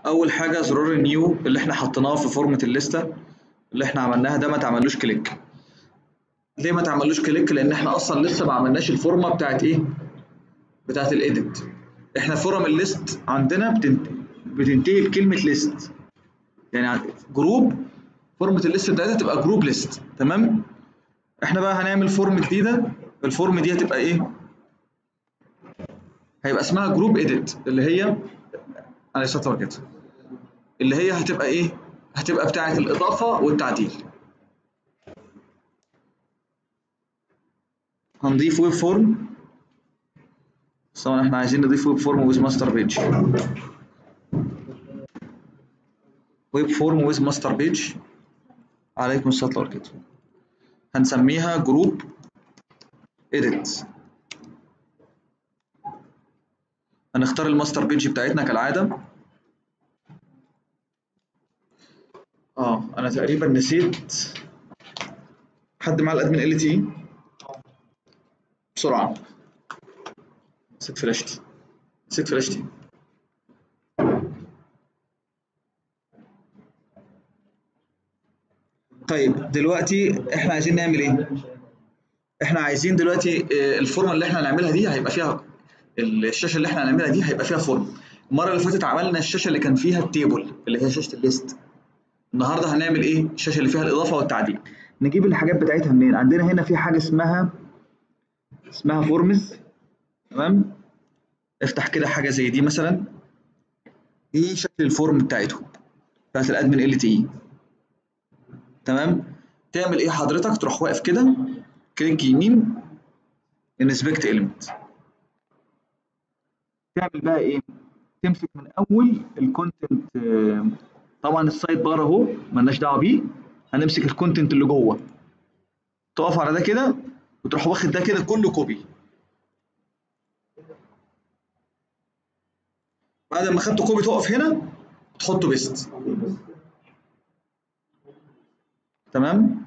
اول حاجه زرار النيو اللي احنا حطيناه في فورمه الليسته اللي احنا عملناها ده ما تعملوش كليك ليه ما تعملوش كليك لان احنا اصلا لسه ما عملناش الفورمه بتاعت ايه بتاعت الايديت احنا فورم الليست عندنا بتنت... بتنتهي بكلمه ليست يعني جروب فورمه الليست بتاعتها تبقى جروب ليست تمام احنا بقى هنعمل فورم جديده الفورم دي هتبقى ايه هيبقى اسمها جروب اديت اللي هي على سطر كده اللي هي هتبقى ايه هتبقى بتاعه الاضافه والتعديل هنضيف ويب فورم طبعا احنا عايزين نضيف ويب فورم ويز ماستر بيج ويب فورم ويز ماستر بيج عليكم السلام ورحمه هنسميها جروب edit هنختار الماستر بيج بتاعتنا كالعاده اه انا تقريبا نسيت حد معاه الادمن ال تي بسرعه نسيت فلاشتي نسيت فلاشتي طيب دلوقتي احنا عايزين نعمل ايه احنا عايزين دلوقتي آه، الفورمه اللي احنا هنعملها دي هيبقى فيها الشاشه اللي احنا هنعملها دي هيبقى فيها فورم المره اللي فاتت عملنا الشاشه اللي كان فيها التيبل اللي هي شاشه الليست النهارده هنعمل ايه الشاشه اللي فيها الاضافه والتعديل نجيب الحاجات بتاعتها منين عندنا هنا في حاجه اسمها اسمها فورمز تمام افتح كده حاجه زي دي مثلا دي شكل الفورم بتاعتهم بتاعت الادمن ال تي تمام تعمل ايه حضرتك تروح واقف كده كليك يمين انسبكت element تعمل بقى ايه تمسك من اول الكونتنت طبعا السايد بار اهو مالناش دعوه بيه هنمسك الكونتنت اللي جوه تقف على ده كده وتروح واخد ده كده كله كوبي بعد ما خدته كوبي تقف هنا تحطه بيست تمام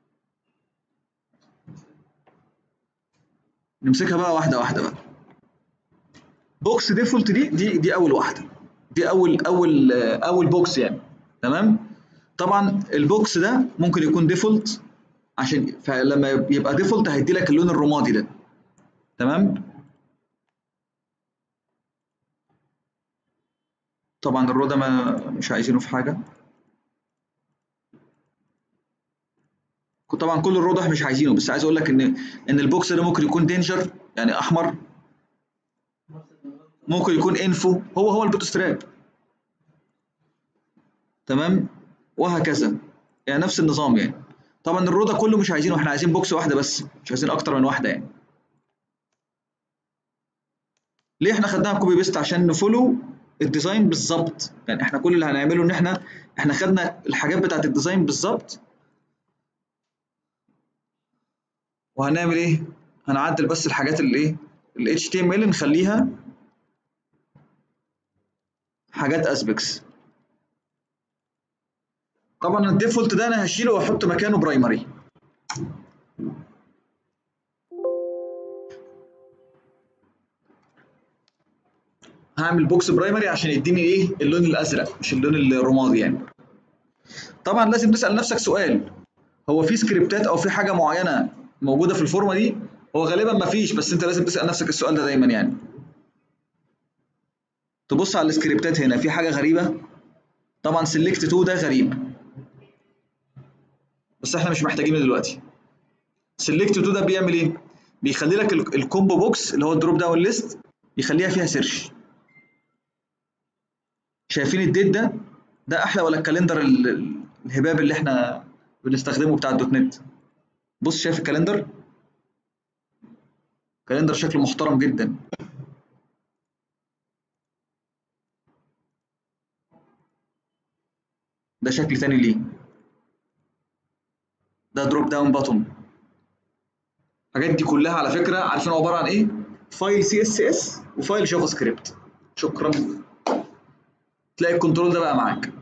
نمسكها بقى واحده واحده بقى بوكس ديفولت دي دي دي اول واحده دي اول اول اول بوكس يعني تمام طبعا البوكس ده ممكن يكون ديفولت عشان فلما يبقى ديفولت هيدي لك اللون الرمادي ده تمام طبعا الرو ده ما مش عايزينه في حاجه طبعا كل الرو ده مش عايزينه بس عايز اقول لك ان ان البوكس ده ممكن يكون دينجر يعني احمر ممكن يكون انفو هو هو البوت ستراب تمام وهكذا يعني نفس النظام يعني طبعا الرو ده كله مش عايزينه احنا عايزين بوكس واحده بس مش عايزين اكتر من واحده يعني ليه احنا خدناها كوبي بيست عشان نفولو الديزاين بالظبط يعني احنا كل اللي هنعمله ان احنا احنا خدنا الحاجات بتاعت الديزاين بالظبط وهنعمل ايه هنعدل بس الحاجات اللي ايه ال HTML نخليها حاجات اسبكس طبعا الديفولت ده انا هشيله واحط مكانه برايمري هعمل بوكس برايمري عشان يديني ايه اللون الازرق مش اللون الرمادي يعني طبعا لازم تسال نفسك سؤال هو في سكريبتات او في حاجه معينه موجوده في الفورمه دي هو غالبا ما فيش بس انت لازم تسال نفسك السؤال ده دايما يعني تبص على السكريبتات هنا في حاجه غريبه طبعا سيلكت تو ده غريب بس احنا مش محتاجينه دلوقتي سيلكت تو ده بيعمل ايه بيخلي لك الكومبو بوكس اللي هو الدروب داون ليست يخليها فيها سيرش شايفين الديت ده ده احلى ولا الكالندر الهباب اللي احنا بنستخدمه بتاع الدوت نت بص شايف الكالندر كالندر شكله محترم جدا ده شكل تاني ليه ده دروب داون باتون الحاجات دي كلها على فكره عارفين عباره عن ايه فايل سي اس اس وفايل جافا سكريبت شكرا تلاقي الكنترول ده بقى معاك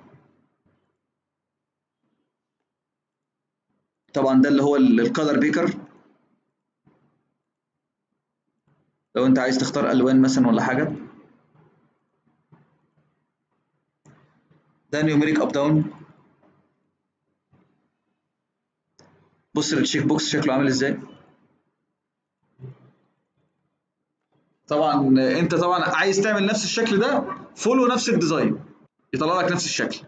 طبعا ده اللي هو الكالر بيكر لو انت عايز تختار الوان مثلا ولا حاجه ده نيوميريك اب داون بص للتشيك بوكس شكله عامل ازاي طبعا انت طبعا عايز تعمل نفس الشكل ده فولو نفس الديزاين يطلع لك نفس الشكل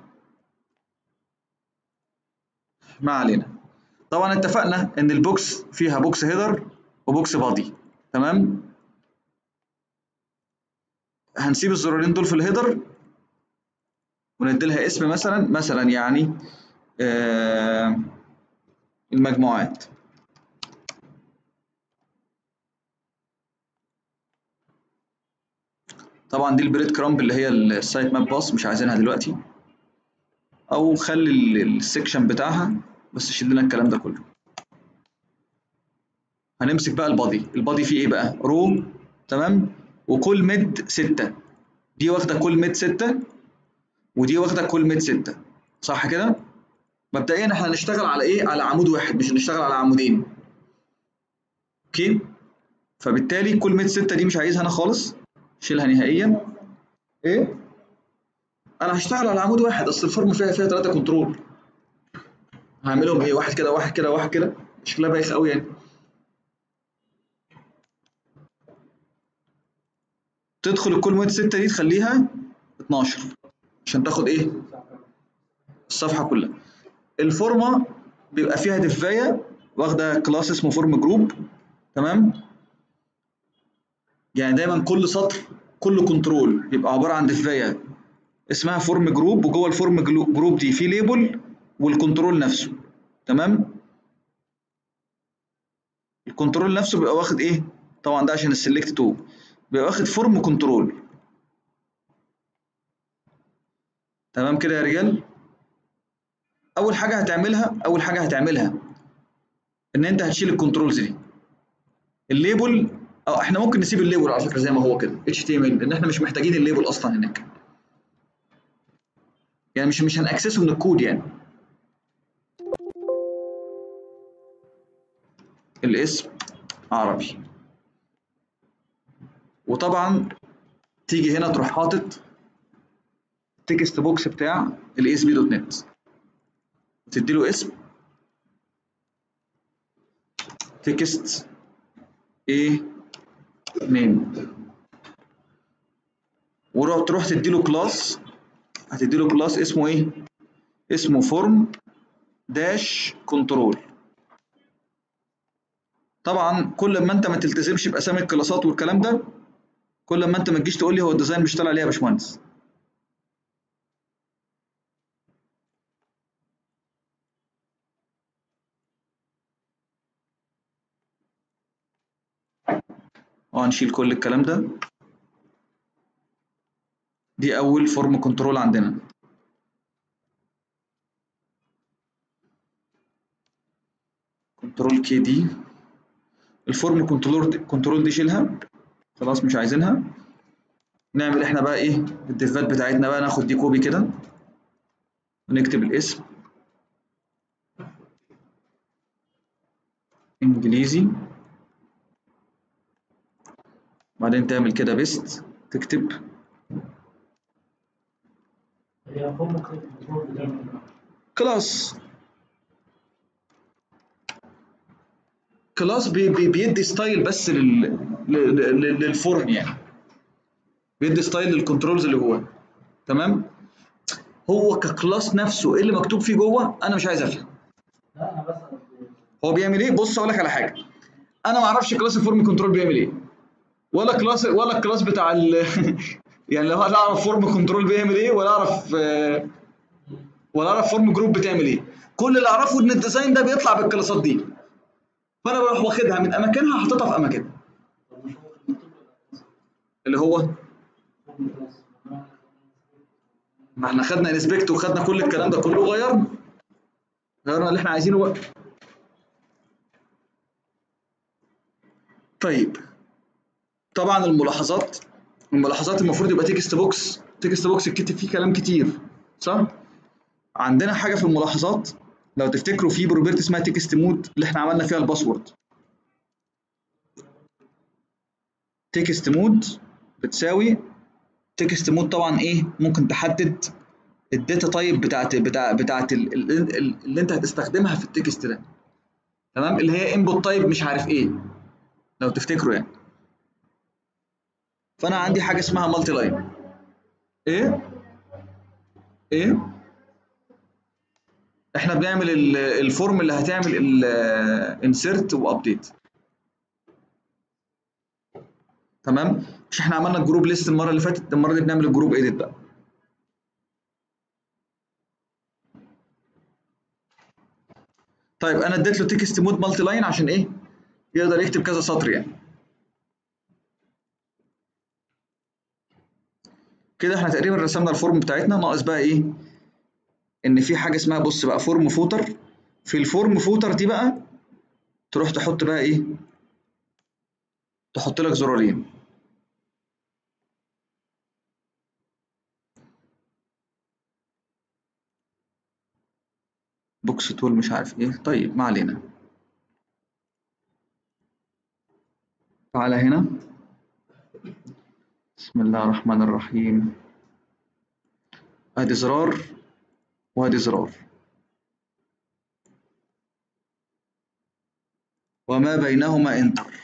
ما علينا طبعا اتفقنا ان البوكس فيها بوكس هيدر وبوكس بادي تمام هنسيب الزرارين دول في الهيدر وندي لها اسم مثلا مثلا يعني آه المجموعات طبعا دي البريد كرامب اللي هي السايت ماب باص مش عايزينها دلوقتي او خلي السكشن بتاعها بس شيل لنا الكلام ده كله هنمسك بقى البادي البادي فيه ايه بقى رو تمام وكل ميد 6 دي واخده كل ميد 6 ودي واخده كل ميد 6 صح كده مبدئيا احنا هنشتغل على ايه على عمود واحد مش هنشتغل على عمودين اوكي فبالتالي كل ميد 6 دي مش عايزها انا خالص شيلها نهائيا ايه انا هشتغل على عمود واحد اصل الفورم فيها فيها ثلاثه كنترول هعملهم ايه واحد كده واحد كده واحد كده شكلها بايخ قوي يعني تدخل الكل مود 6 دي تخليها 12 عشان تاخد ايه الصفحه كلها الفورمه بيبقى فيها دفايه واخده كلاس اسمه فورم جروب تمام يعني دايما كل سطر كل كنترول بيبقى عباره عن دفايه اسمها فورم جروب وجوه الفورم جروب دي في ليبل والكنترول نفسه تمام الكنترول نفسه بيبقى واخد ايه طبعا ده عشان السلكت تو بيبقى واخد فورم كنترول تمام كده يا رجال اول حاجه هتعملها اول حاجه هتعملها ان انت هتشيل الكنترولز دي الليبل او احنا ممكن نسيب الليبل على فكره زي ما هو كده اتش تي ام ال لان احنا مش محتاجين الليبل اصلا هناك يعني مش مش هنأكسسه من الكود يعني الاسم عربي وطبعا تيجي هنا تروح حاطط تكست بوكس بتاع الاي اس بي دوت نت تدي له اسم تكست ايه نيم وتروح تروح تدي له كلاس هتدي له كلاس اسمه ايه اسمه فورم داش كنترول طبعا كل ما انت ما تلتزمش باسامي الكلاسات والكلام ده كل ما انت ما تجيش تقول لي هو الديزاين مش طالع ليه يا باشمهندس اه نشيل كل الكلام ده دي اول فورم كنترول عندنا كنترول كي دي الفورم كنترول دي كنترول دي شيلها خلاص مش عايزينها نعمل احنا بقى ايه الديفات بتاعتنا بقى ناخد دي كوبي كده ونكتب الاسم انجليزي بعدين تعمل كده بيست تكتب كلاس كلاس بي بي بيدي ستايل بس لل لل- للفورم يعني بيدي ستايل للكنترولز اللي جواه تمام هو ككلاس نفسه ايه اللي مكتوب فيه جوه انا مش عايز افهم لا انا بسأل هو بيعمل ايه بص اقول لك على حاجه انا ما اعرفش كلاس الفورم كنترول بيعمل ايه ولا كلاس ولا الكلاس بتاع ال يعني لا لا اعرف فورم كنترول بيعمل ايه ولا اعرف آه، ولا اعرف فورم جروب بتعمل ايه كل اللي اعرفه ان الديزاين ده بيطلع بالكلاسات دي فانا بروح واخدها من اماكنها حاططها في اماكنها طب مش هو في الدكتور اللي هو فورم كلاس ما احنا خدنا انسبكت وخدنا كل الكلام ده كله غيرنا غيرنا اللي احنا عايزينه بقى طيب طبعا الملاحظات الملاحظات المفروض يبقى تكست بوكس تكست بوكس الكتب فيه كلام كتير صح عندنا حاجه في الملاحظات لو تفتكروا في بروبرتي اسمها تكست مود اللي احنا عملنا فيها الباسورد تكست مود بتساوي تكست مود طبعا ايه ممكن تحدد الداتا تايب بتاعت بتاع بتاعت ال- ال- ال- اللي انت هتستخدمها في التكست ده تمام اللي هي انبوت تايب مش عارف ايه لو تفتكروا يعني فانا عندي حاجه اسمها مالتي لاين ايه ايه احنا بنعمل ال- الفورم اللي هتعمل الانسيرت وابديت تمام مش احنا عملنا الجروب ليست المره اللي فاتت المره دي بنعمل الجروب ايديت بقى طيب انا اديت له تكست مود مالتي لاين عشان ايه يقدر يكتب كذا سطر يعني كده احنا تقريبا رسمنا الفورم بتاعتنا ناقص بقى ايه ان في حاجه اسمها بص بقى فورم فوتر في الفورم فوتر دي بقى تروح تحط بقى ايه تحط لك زرارين بوكس تول مش عارف ايه طيب ما علينا تعالى هنا بسم الله الرحمن الرحيم ادي زرار وادي زرار وما بينهما انتر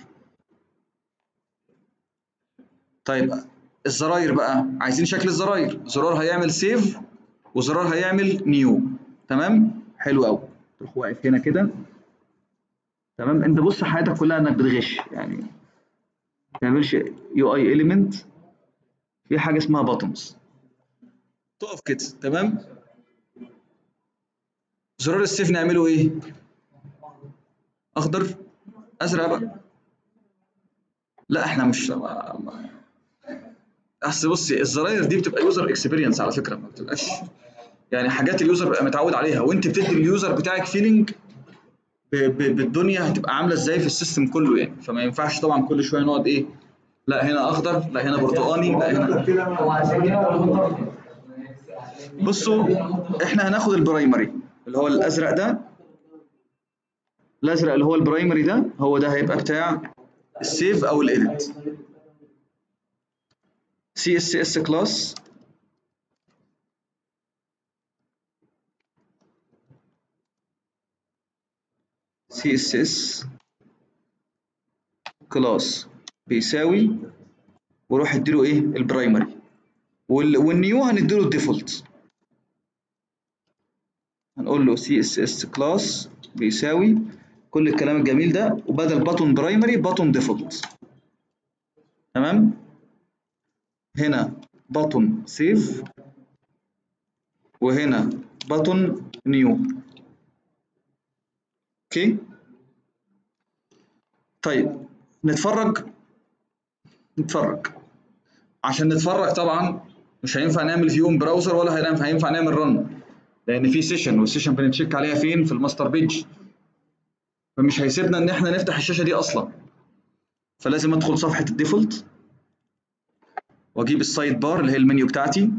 طيب الزراير بقى عايزين شكل الزراير زرار هيعمل سيف وزرار هيعمل نيو تمام حلو قوي تروح واقف هنا كده تمام انت بص حياتك كلها انك بتغش يعني ما تعملش يو اي اليمنت في حاجه اسمها باتونز تقف كده تمام زرار السيف نعمله ايه اخضر ازرق بقى لا احنا مش ما- ما- اصل بصي الزراير دي بتبقى يوزر اكسبيرينس على فكره ما بتبقاش يعني حاجات اليوزر بيبقى متعود عليها وانت بتدي اليوزر بتاعك فيلينج بالدنيا هتبقى عامله ازاي في السيستم كله يعني فما ينفعش طبعا كل شويه نقعد ايه لا هنا اخضر لا هنا برتقاني لا هنا هو عشان كده هو بصوا احنا هناخد البرايمري اللي هو الازرق ده الازرق اللي هو البرايمري ده هو ده هيبقى بتاع السيف او الايديت سي اس اس كلاس سي اس اس كلاس بيساوي وروح اديله ايه البرايمري وال- والنيو هنديله الديفولت هنقول له سي اس اس كلاس بيساوي كل الكلام الجميل ده وبدل باتون برايمري باتون ديفولت تمام هنا باتون سيف وهنا باتون نيو اوكي طيب نتفرج نتفرج عشان نتفرج طبعا مش هينفع نعمل فيهم براوزر ولا هينفع هينفع نعمل رن لان في سيشن والسيشن بنتشيك عليها فين في الماستر بيج فمش هيسيبنا ان احنا نفتح الشاشه دي اصلا فلازم ادخل صفحه الديفولت واجيب السايد بار اللي هي المنيو بتاعتي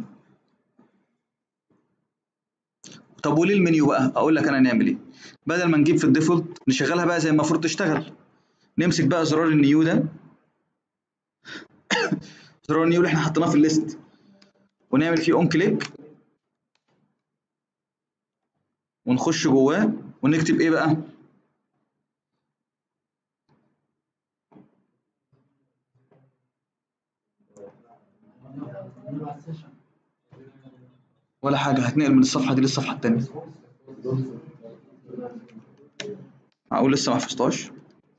طب وليه المنيو بقى اقول لك انا نعمل ايه بدل ما نجيب في الديفولت نشغلها بقى زي ما المفروض تشتغل نمسك بقى زرار النيو ده زرار النيو اللي احنا حطيناه في الليست ونعمل فيه اون كليك ونخش جواه ونكتب ايه بقى ولا حاجه هتنقل من الصفحه دي للصفحه الثانيه هقول لسه ما حفظتهاش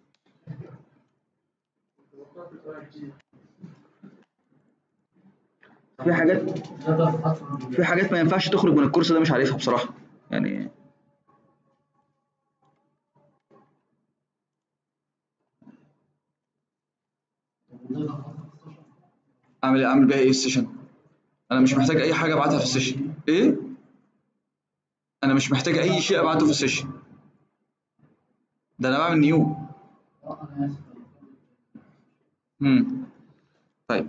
في حاجات في حاجات ما ينفعش تخرج من الكورس ده مش عارفها بصراحه يعني اعمل ايه اعمل بيها ايه السيشن انا مش محتاج اي حاجه ابعتها في السيشن ايه انا مش محتاج اي شيء ابعته في السيشن ده انا بعمل نيو امم طيب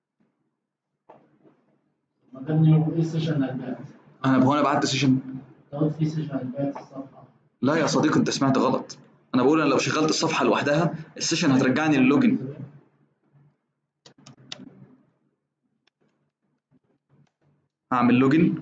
مكان ايه سيشن هتبقى انا هو انا بعت سيشن لو في سيشن بعت الصفحة لا يا صديقي انت سمعت غلط انا بقول انا لو شغلت الصفحه لوحدها السيشن هترجعني للوجن هعمل لوجن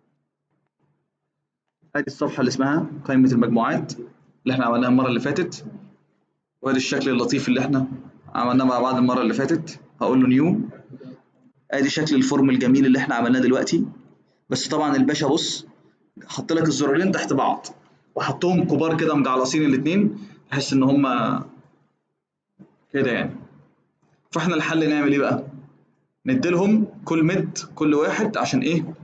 ادي الصفحه اللي اسمها قائمه المجموعات اللي احنا عملناها المره اللي فاتت وادي الشكل اللطيف اللي احنا عملناه مع بعض المره اللي فاتت هقول له نيو ادي شكل الفورم الجميل اللي احنا عملناه دلوقتي بس طبعا الباشا بص حط لك الزرارين تحت بعض وحطهم كبار كده مجعلصين الاثنين بحيث ان هما كده يعني فاحنا الحل نعمل ايه بقى نديلهم كل مد كل واحد عشان ايه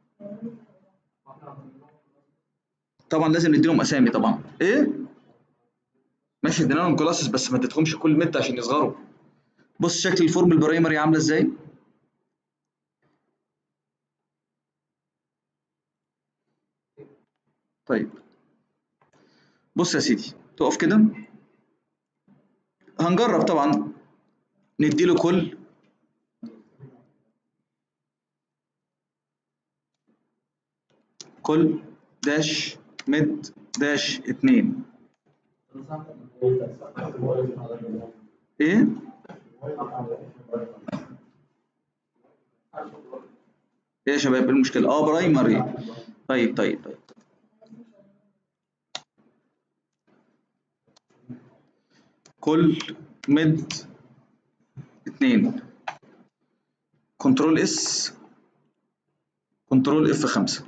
طبعا لازم نديلهم اسامي طبعا ايه ماشي ادينا لهم كلاسز بس ما اديتهمش كل مد عشان يصغروا بص شكل الفورم البرايمري عامله ازاي طيب بص يا سيدي تقف كده هنجرب طبعا نديله كل كل داش مد داش اتنين ايه ايه يا شباب إيه المشكلة اه برايمري طيب طيب طيب كل مد اتنين كنترول اس كنترول اف خمسة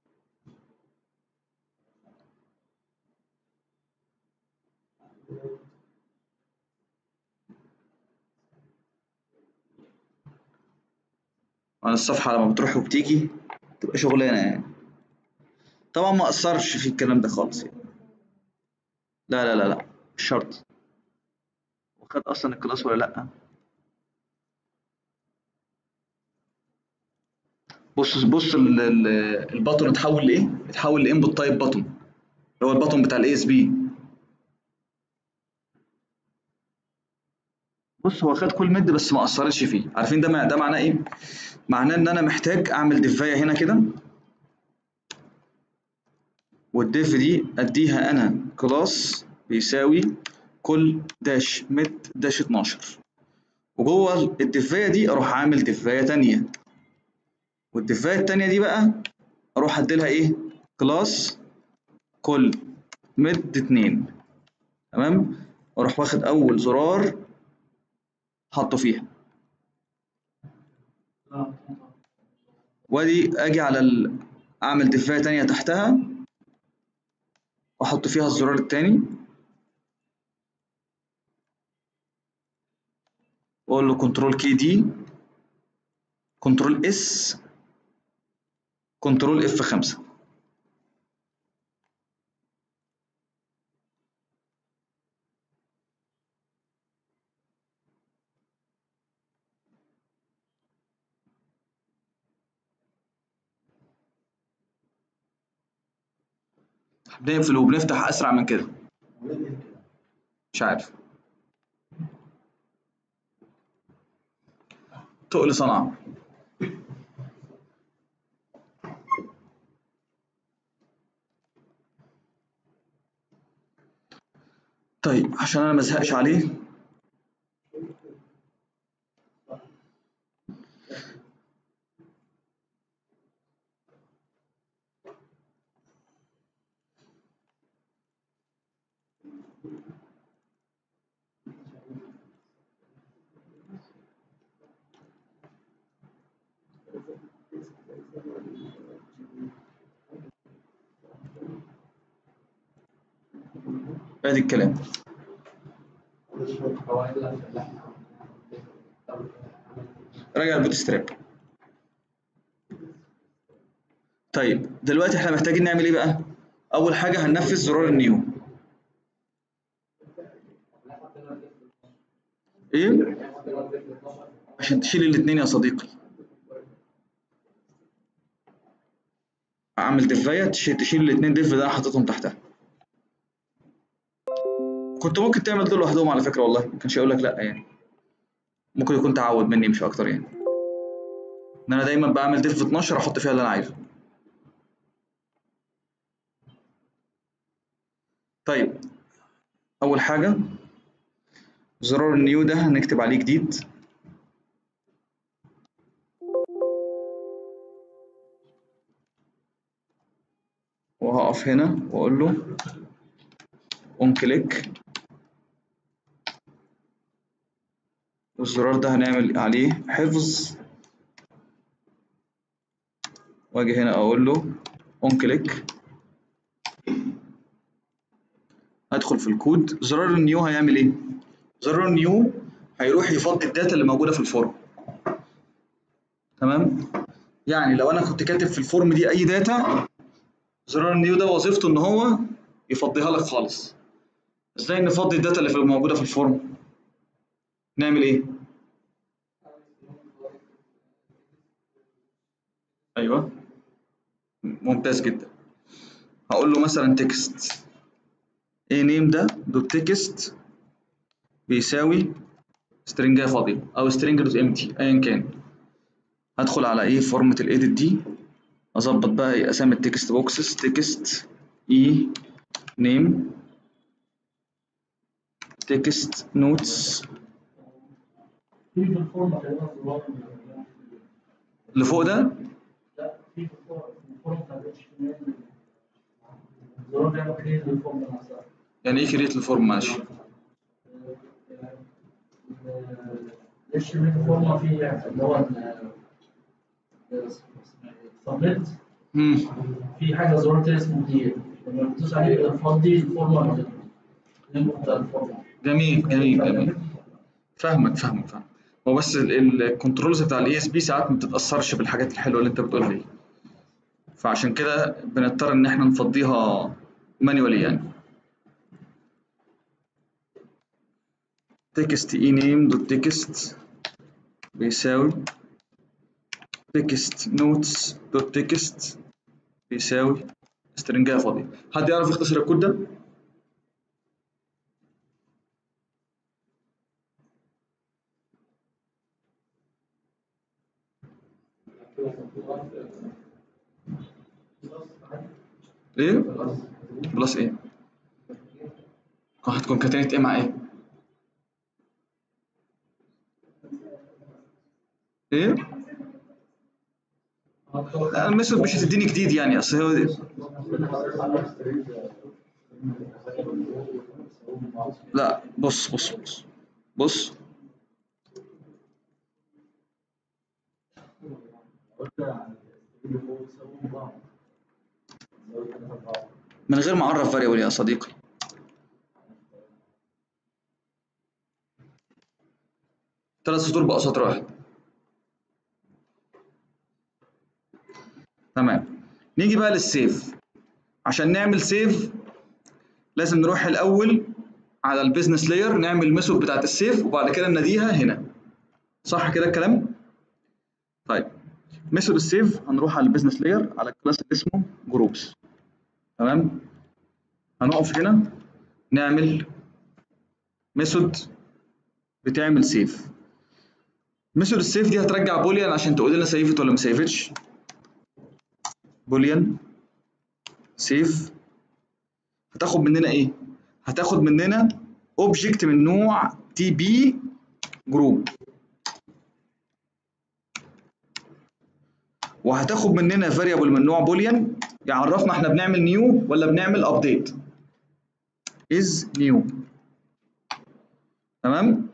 على الصفحة لما بتروح وبتيجي تبقى شغلانة يعني طبعا ما أثرش في الكلام ده خالص يعني. لا لا لا لا مش شرط وخد أصلا الكلاس ولا لأ بص بص ال- ال- الباتون اتحول لإيه؟ اتحول لإنبوت تايب باتون اللي هو الباتون بتاع الاي اس بي بص هو خد كل مد بس ما اثرتش فيه عارفين ده مع- ده معناه ايه معناه ان انا محتاج اعمل دفايه هنا كده والديف دي اديها انا كلاس بيساوي كل داش مد داش 12 وجوه الدفايه دي اروح عامل دفايه تانية والدفايه التانية دي بقى اروح اديلها ايه كلاس كل مد 2 تمام واروح واخد اول زرار حاطه فيها وادي اجي على ال... اعمل دفايه تانية تحتها واحط فيها الزرار التاني واقول له كنترول كي دي كنترول اس كنترول اف 5 بنقفل وبنفتح اسرع من كده مش عارف تقل صنعاء طيب عشان انا مزهقش عليه ادي الكلام راجع البوت ستراب طيب دلوقتي احنا محتاجين نعمل ايه بقى اول حاجه هننفذ زرار النيو ايه عشان تشيل الاثنين يا صديقي اعمل دفايه تشيل تشيل الاثنين دف ده حاططهم تحتها كنت ممكن تعمل دول لوحدهم على فكره والله ما كانش هيقول لك لا يعني ممكن يكون تعود مني مش اكتر يعني ان انا دايما بعمل ديف 12 احط فيها اللي انا عايزه طيب اول حاجه زرار النيو ده هنكتب عليه جديد وهقف هنا واقول له اون كليك والزرار ده هنعمل عليه حفظ واجي هنا اقول له اون كليك هدخل في الكود زرار النيو هيعمل ايه زرار النيو هيروح يفضي الداتا اللي موجوده في الفورم تمام يعني لو انا كنت كاتب في الفورم دي اي داتا زرار النيو ده وظيفته ان هو يفضيها لك خالص ازاي نفضي الداتا اللي في موجوده في الفورم نعمل ايه ايوه ممتاز جدا هقول له مثلا تكست ايه نيم ده دوت تكست بيساوي سترنجايه فاضيه او سترنج دوت امتي ايا كان هدخل على ايه فورمة الايديت دي اظبط بقى ايه اسامي التكست بوكسز تكست اي نيم تكست نوتس في في الفورم تقريبا زرار اللي فوق ده لا في في الفورم في الفورم بتاع الاتش تي ام ال زرار بيعمل كريت للفورم نفسها يعني ايه كريت الفورم معلش الاتش تي ام ال فورم فيه اللي هو سبميت امم في حاجه زرار تاني اسمه كلير لما بتدوس عليه بيبقى فاضي الفورم اللينك بتاع الفورم جميل جميل جميل فاهمك فاهمك فاهمك هو بس الكنترولز بتاع الاي اس بي ساعات ما بتتاثرش بالحاجات الحلوه اللي انت بتقولها دي فعشان كده بنضطر ان احنا نفضيها مانيوالي يعني تكست اي نيم دوت تكست بيساوي تكست نوتس دوت تكست بيساوي سترنجايه فاضيه حد يعرف يختصر الكود ده؟ ايه؟ بلس ايه؟ هتكون كاتنة ايه مع ايه؟ ايه؟ لا الميثود مش هتديني جديد يعني اصل هو دي. لا بص بص بص بص من غير ما اعرف فاريبل يا صديقي ثلاث سطور بقى سطر واحد تمام نيجي بقى للسيف عشان نعمل سيف لازم نروح الاول على البيزنس لاير نعمل الميثود بتاعت السيف وبعد كده نناديها هنا صح كده الكلام طيب ميثود السيف هنروح على البيزنس لاير على الكلاس اللي اسمه جروبس تمام هنقف هنا نعمل ميثود بتعمل سيف ميثود السيف دي هترجع بوليان عشان تقول لنا سيفت ولا ما سيفتش بوليان سيف هتاخد مننا ايه هتاخد مننا اوبجكت من نوع تي بي جروب وهتاخد مننا فاريبل من نوع بوليان يعرفنا احنا بنعمل نيو ولا بنعمل ابديت از نيو تمام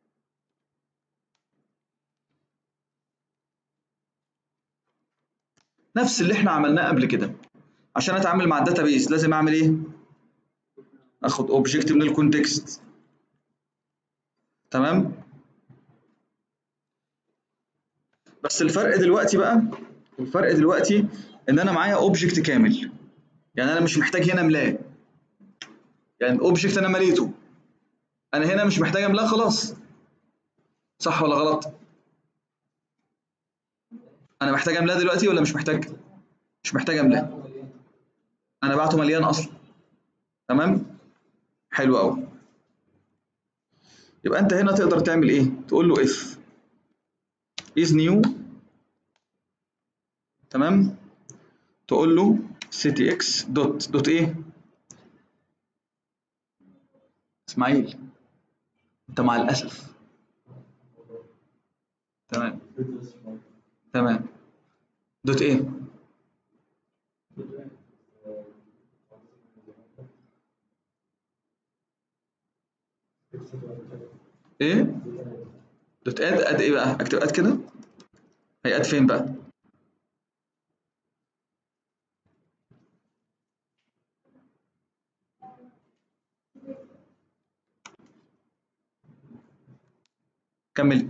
نفس اللي احنا عملناه قبل كده عشان اتعامل مع الداتابيز لازم اعمل ايه اخد اوبجكت من الكونتكست تمام بس الفرق دلوقتي بقى الفرق دلوقتي ان انا معايا اوبجكت كامل يعني انا مش محتاج هنا املاه يعني الاوبجكت انا مليته انا هنا مش محتاج املاه خلاص صح ولا غلط انا محتاج املاه دلوقتي ولا مش محتاج مش محتاج املاه انا بعته مليان اصلا تمام حلو قوي يبقى انت هنا تقدر تعمل ايه تقول له if is new تمام تقول له ctx دوت دوت ايه اسماعيل انت مع الاسف تمام تمام دوت ايه ايه دوت اد اد ايه بقى اكتب اد كده هي اد فين بقى كمل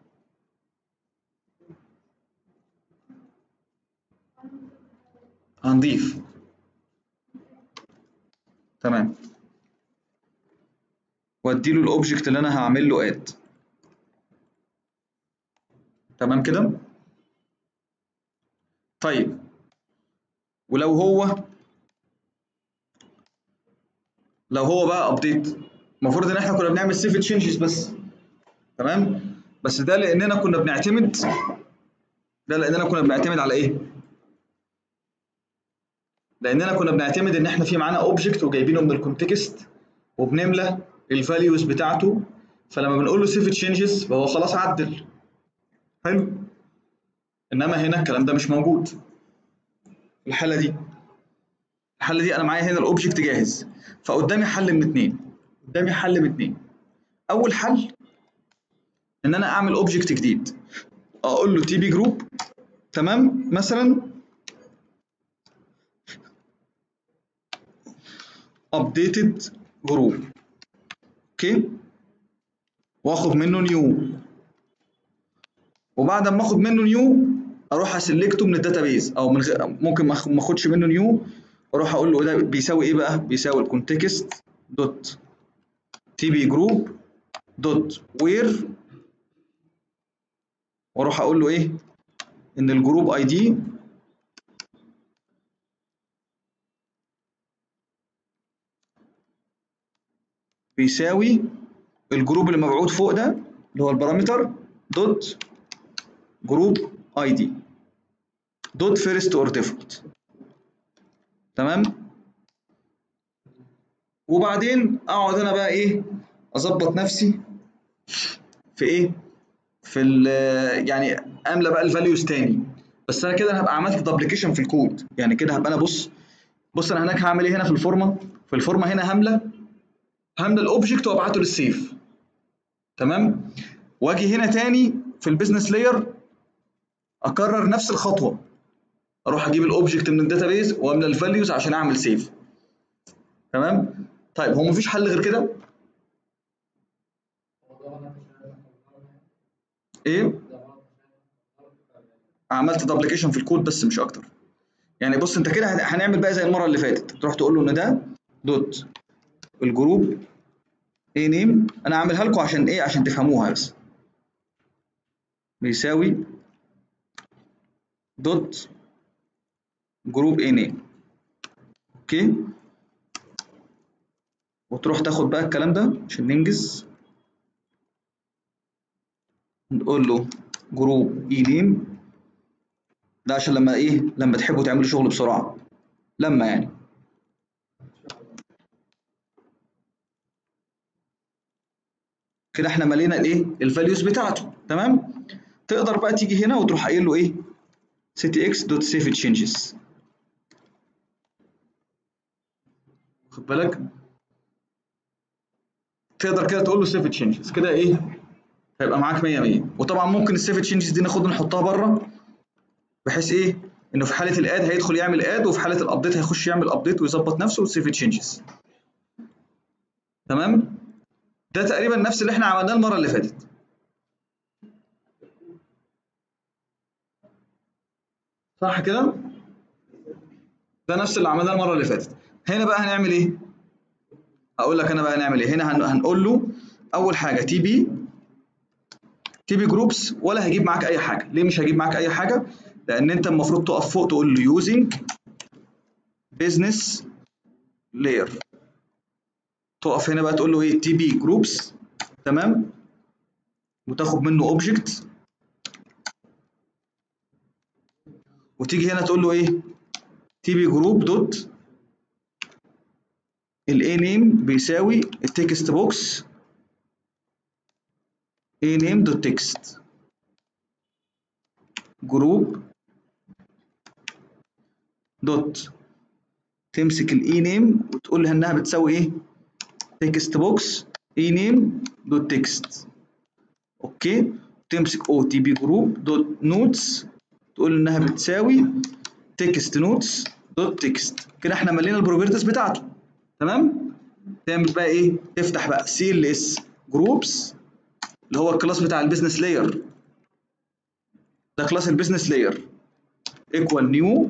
هنضيف تمام واديله الاوبجكت اللي انا هعمل له اد تمام كده طيب ولو هو لو هو بقى ابديت المفروض ان احنا كنا بنعمل سيف تشينجز بس تمام بس ده لاننا كنا بنعتمد ده لاننا كنا بنعتمد على ايه لاننا كنا بنعتمد ان احنا في معانا اوبجكت وجايبينه من الكونتكست وبنملى الفاليوز بتاعته فلما بنقول له سيف تشينجز فهو خلاص عدل حلو انما هنا الكلام ده مش موجود في الحاله دي الحاله دي انا معايا هنا الاوبجكت جاهز فقدامي حل من اتنين قدامي حل من اتنين اول حل ان انا اعمل اوبجكت جديد اقول له تي بي جروب تمام مثلا updated جروب اوكي واخد منه نيو وبعد ما اخد منه نيو اروح اسلكته من الداتابيز او من غير ممكن ما اخدش منه نيو واروح اقول له ده بيساوي ايه بقى بيساوي الكونتكست دوت تي بي جروب دوت وير واروح اقول له ايه ان الجروب اي دي بيساوي الجروب اللي مبعوث فوق ده اللي هو البارامتر دوت جروب اي دي دوت فيرست اور ديفولت تمام وبعدين اقعد انا بقى ايه اظبط نفسي في ايه في ال يعني املى بقى الفاليوز تاني بس انا كده هبقى عملت دبليكيشن في الكود يعني كده هبقى انا بص بص انا هناك هعمل ايه هنا في الفورمه في الفورمه هنا هملى هملى الاوبجكت وابعته للسيف تمام واجي هنا تاني في البيزنس لاير اكرر نفس الخطوه اروح اجيب الاوبجكت من الداتابيز واملى الفاليوز عشان اعمل سيف تمام طيب هو مفيش حل غير كده ايه عملت دبليكيشن في الكود بس مش اكتر يعني بص انت كده هنعمل بقى زي المره اللي فاتت تروح تقول له ان ده دوت الجروب ايه نيم انا هعملها لكم عشان ايه عشان تفهموها بس بيساوي دوت جروب ايه نيم اوكي وتروح تاخد بقى الكلام ده عشان ننجز نقول له جروب اي نيم ده عشان لما ايه لما تحبوا تعملوا شغل بسرعه لما يعني كده احنا ملينا الايه الفاليوز بتاعته تمام تقدر بقى تيجي هنا وتروح قايل له ايه city دوت save changes خد بالك تقدر كده تقول له save changes كده ايه هيبقى معاك 100 100 وطبعا ممكن السيف تشينجز دي ناخدها نحطها بره بحيث ايه انه في حاله الاد هيدخل يعمل اد وفي حاله الابديت هيخش يعمل ابديت ويظبط نفسه والسيف تشينجز تمام ده تقريبا نفس اللي احنا عملناه المره اللي فاتت صح كده ده نفس اللي عملناه المره اللي فاتت هنا بقى هنعمل ايه هقول لك انا بقى هنعمل ايه هنا هنقول له اول حاجه تي بي تي بي جروبس ولا هيجيب معاك اي حاجه ليه مش هيجيب معاك اي حاجه لان انت المفروض تقف فوق تقول له يوزنج بزنس لاير تقف هنا بقى تقول له ايه تي بي جروبس تمام وتاخد منه اوبجكت وتيجي هنا تقول له ايه تي بي جروب دوت الاي نيم بيساوي التكست بوكس اي نيم دوت تكست جروب دوت تمسك الاي نيم وتقول لها انها بتساوي ايه تكست بوكس اي نيم دوت تكست اوكي تمسك او تي بي جروب دوت نوتس تقول انها بتساوي تكست نوتس دوت تكست كده احنا ملينا البروبرتيز بتاعته تمام تعمل بقى ايه تفتح بقى سي ال اس جروبس اللي هو الكلاس بتاع البيزنس لاير ده كلاس البيزنس لاير ايكوال نيو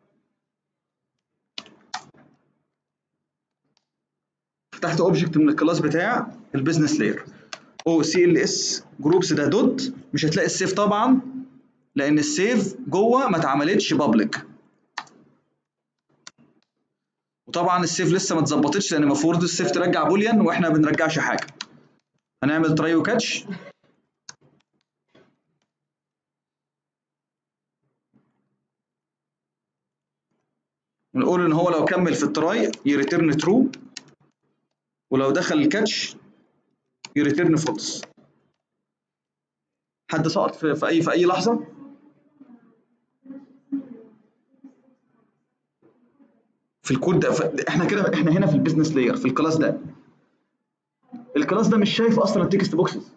فتحت اوبجكت من الكلاس بتاع البيزنس لاير او سي ال اس جروبس ده دوت مش هتلاقي السيف طبعا لان السيف جوه ما اتعملتش بابليك وطبعا السيف لسه ما اتظبطتش لان المفروض السيف ترجع بوليان واحنا ما بنرجعش حاجه هنعمل تراي وكاتش ونقول ان هو لو كمل في التراي يريتيرن ترو ولو دخل الكاتش يريتيرن فولس حد سقط في, في اي في اي لحظه في الكود ده ف- احنا كده احنا هنا في البيزنس لاير في الكلاس ده الكلاس ده مش شايف اصلا التكست بوكسز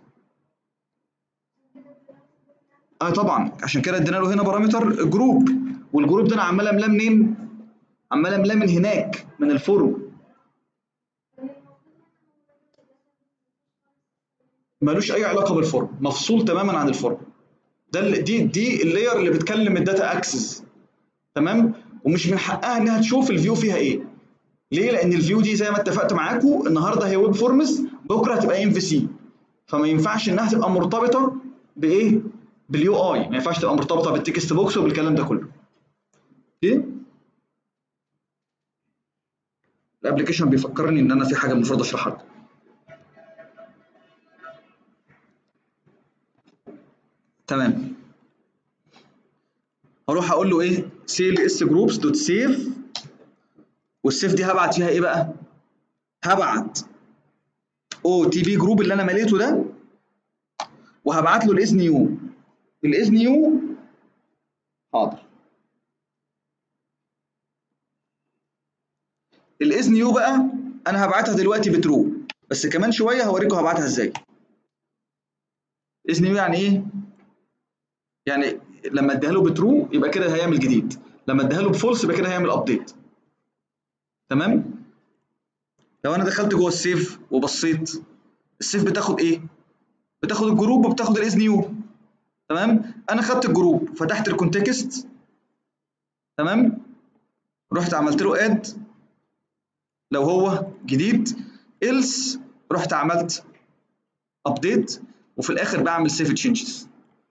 اه طبعا عشان كده ادينا له هنا بارامتر جروب والجروب ده انا عمال املاه منين عمال املاه من هناك من الفورم ملوش اي علاقه بالفورم مفصول تماما عن الفورم ده ال- دي دي اللاير اللي بتكلم الداتا اكسس تمام ومش من حقها انها تشوف الفيو فيها ايه ليه لان الفيو دي زي ما اتفقت معاكم النهارده هي ويب فورمز بكره هتبقى ام في سي فما ينفعش انها تبقى مرتبطه بايه باليو اي ما ينفعش تبقى مرتبطه بالتكست بوكس وبالكلام ده كله اوكي الابلكيشن بيفكرني ان انا في حاجه المفروض اشرحها لكم تمام هروح اقول له ايه سي ال اس جروبس دوت سيف والسيف دي هبعت فيها ايه بقى هبعت او تي بي جروب اللي انا مليته ده وهبعت له الاس نيو الاس نيو حاضر الاس نيو بقى انا هبعتها دلوقتي بترو بس كمان شويه هوريكم هبعتها ازاي اس نيو يعني ايه يعني لما اديها له بترو يبقى كده هيعمل جديد لما اديها له بفولس يبقى كده هيعمل ابديت تمام لو انا دخلت جوه السيف وبصيت السيف بتاخد ايه بتاخد الجروب وبتاخد الاس نيو تمام انا خدت الجروب فتحت الكونتكست تمام رحت عملت له اد لو هو جديد else رحت عملت ابديت وفي الاخر بعمل سيف تشينجز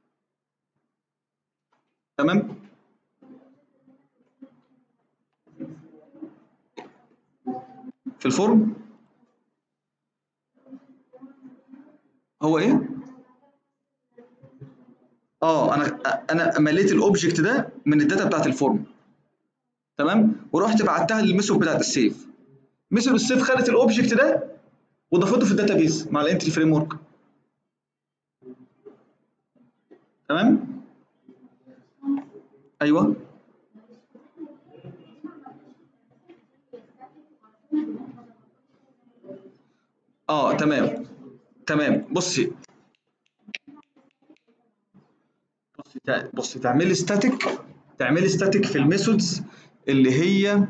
تمام في الفورم هو ايه اه انا انا مليت الاوبجكت ده من الداتا بتاعت الفورم تمام ورحت بعتها للميثود بتاعت السيف ميثود السيف خدت الاوبجكت ده وضافته في الداتابيز مع الانتري فريم ورك تمام ايوه اه تمام تمام بصي بصي تع- بصي تعملي ستاتيك تعملي ستاتيك في الميثودز اللي هي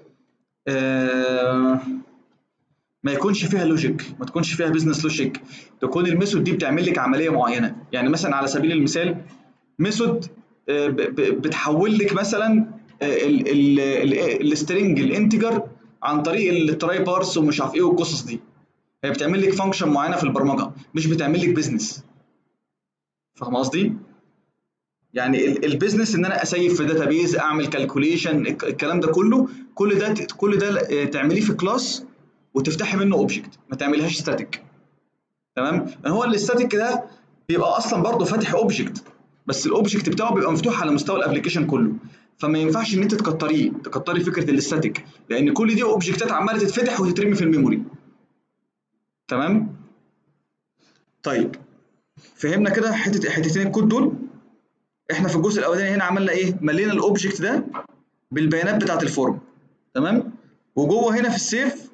آه ما يكونش فيها لوجيك ما تكونش فيها بزنس لوجيك تكون الميثود دي بتعمل لك عمليه معينه يعني مثلا على سبيل المثال ميثود آه، ب- ب- بتحول لك مثلا السترنج الانتجر عن طريق التراي بارس ومش عارف ايه والقصص دي هي بتعمل لك فانكشن معينه في البرمجه مش بتعمل لك بزنس فاهم قصدي؟ يعني ال- البيزنس ان انا اسيف في داتابيز اعمل كالكوليشن الكلام ده كله كل ده كل ده آه، تعمليه في كلاس وتفتحي منه اوبجكت ما تعمليهاش ستاتيك تمام لان هو الاستاتيك ده بيبقى اصلا برضه فاتح اوبجكت بس الاوبجكت بتاعه بيبقى مفتوح على مستوى الابلكيشن كله فما ينفعش ان انت تكتريه تكتري فكره الاستاتيك لان كل دي اوبجكتات عماله تتفتح وتترمي في الميموري تمام طيب فهمنا كده حته حتتين الكود دول احنا في الجزء الاولاني هنا عملنا ايه ملينا الاوبجكت ده بالبيانات بتاعه الفورم تمام وجوه هنا في السيف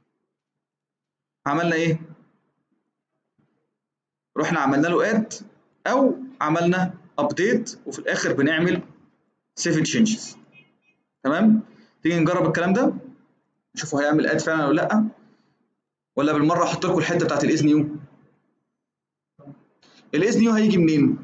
عملنا ايه رحنا عملنا له اد او عملنا ابديت وفي الاخر بنعمل سيف تشينجز تمام تيجي نجرب الكلام ده نشوفه هيعمل اد فعلا ولا لا ولا بالمره احط لكم الحته بتاعت الاز نيو الاز نيو هيجي منين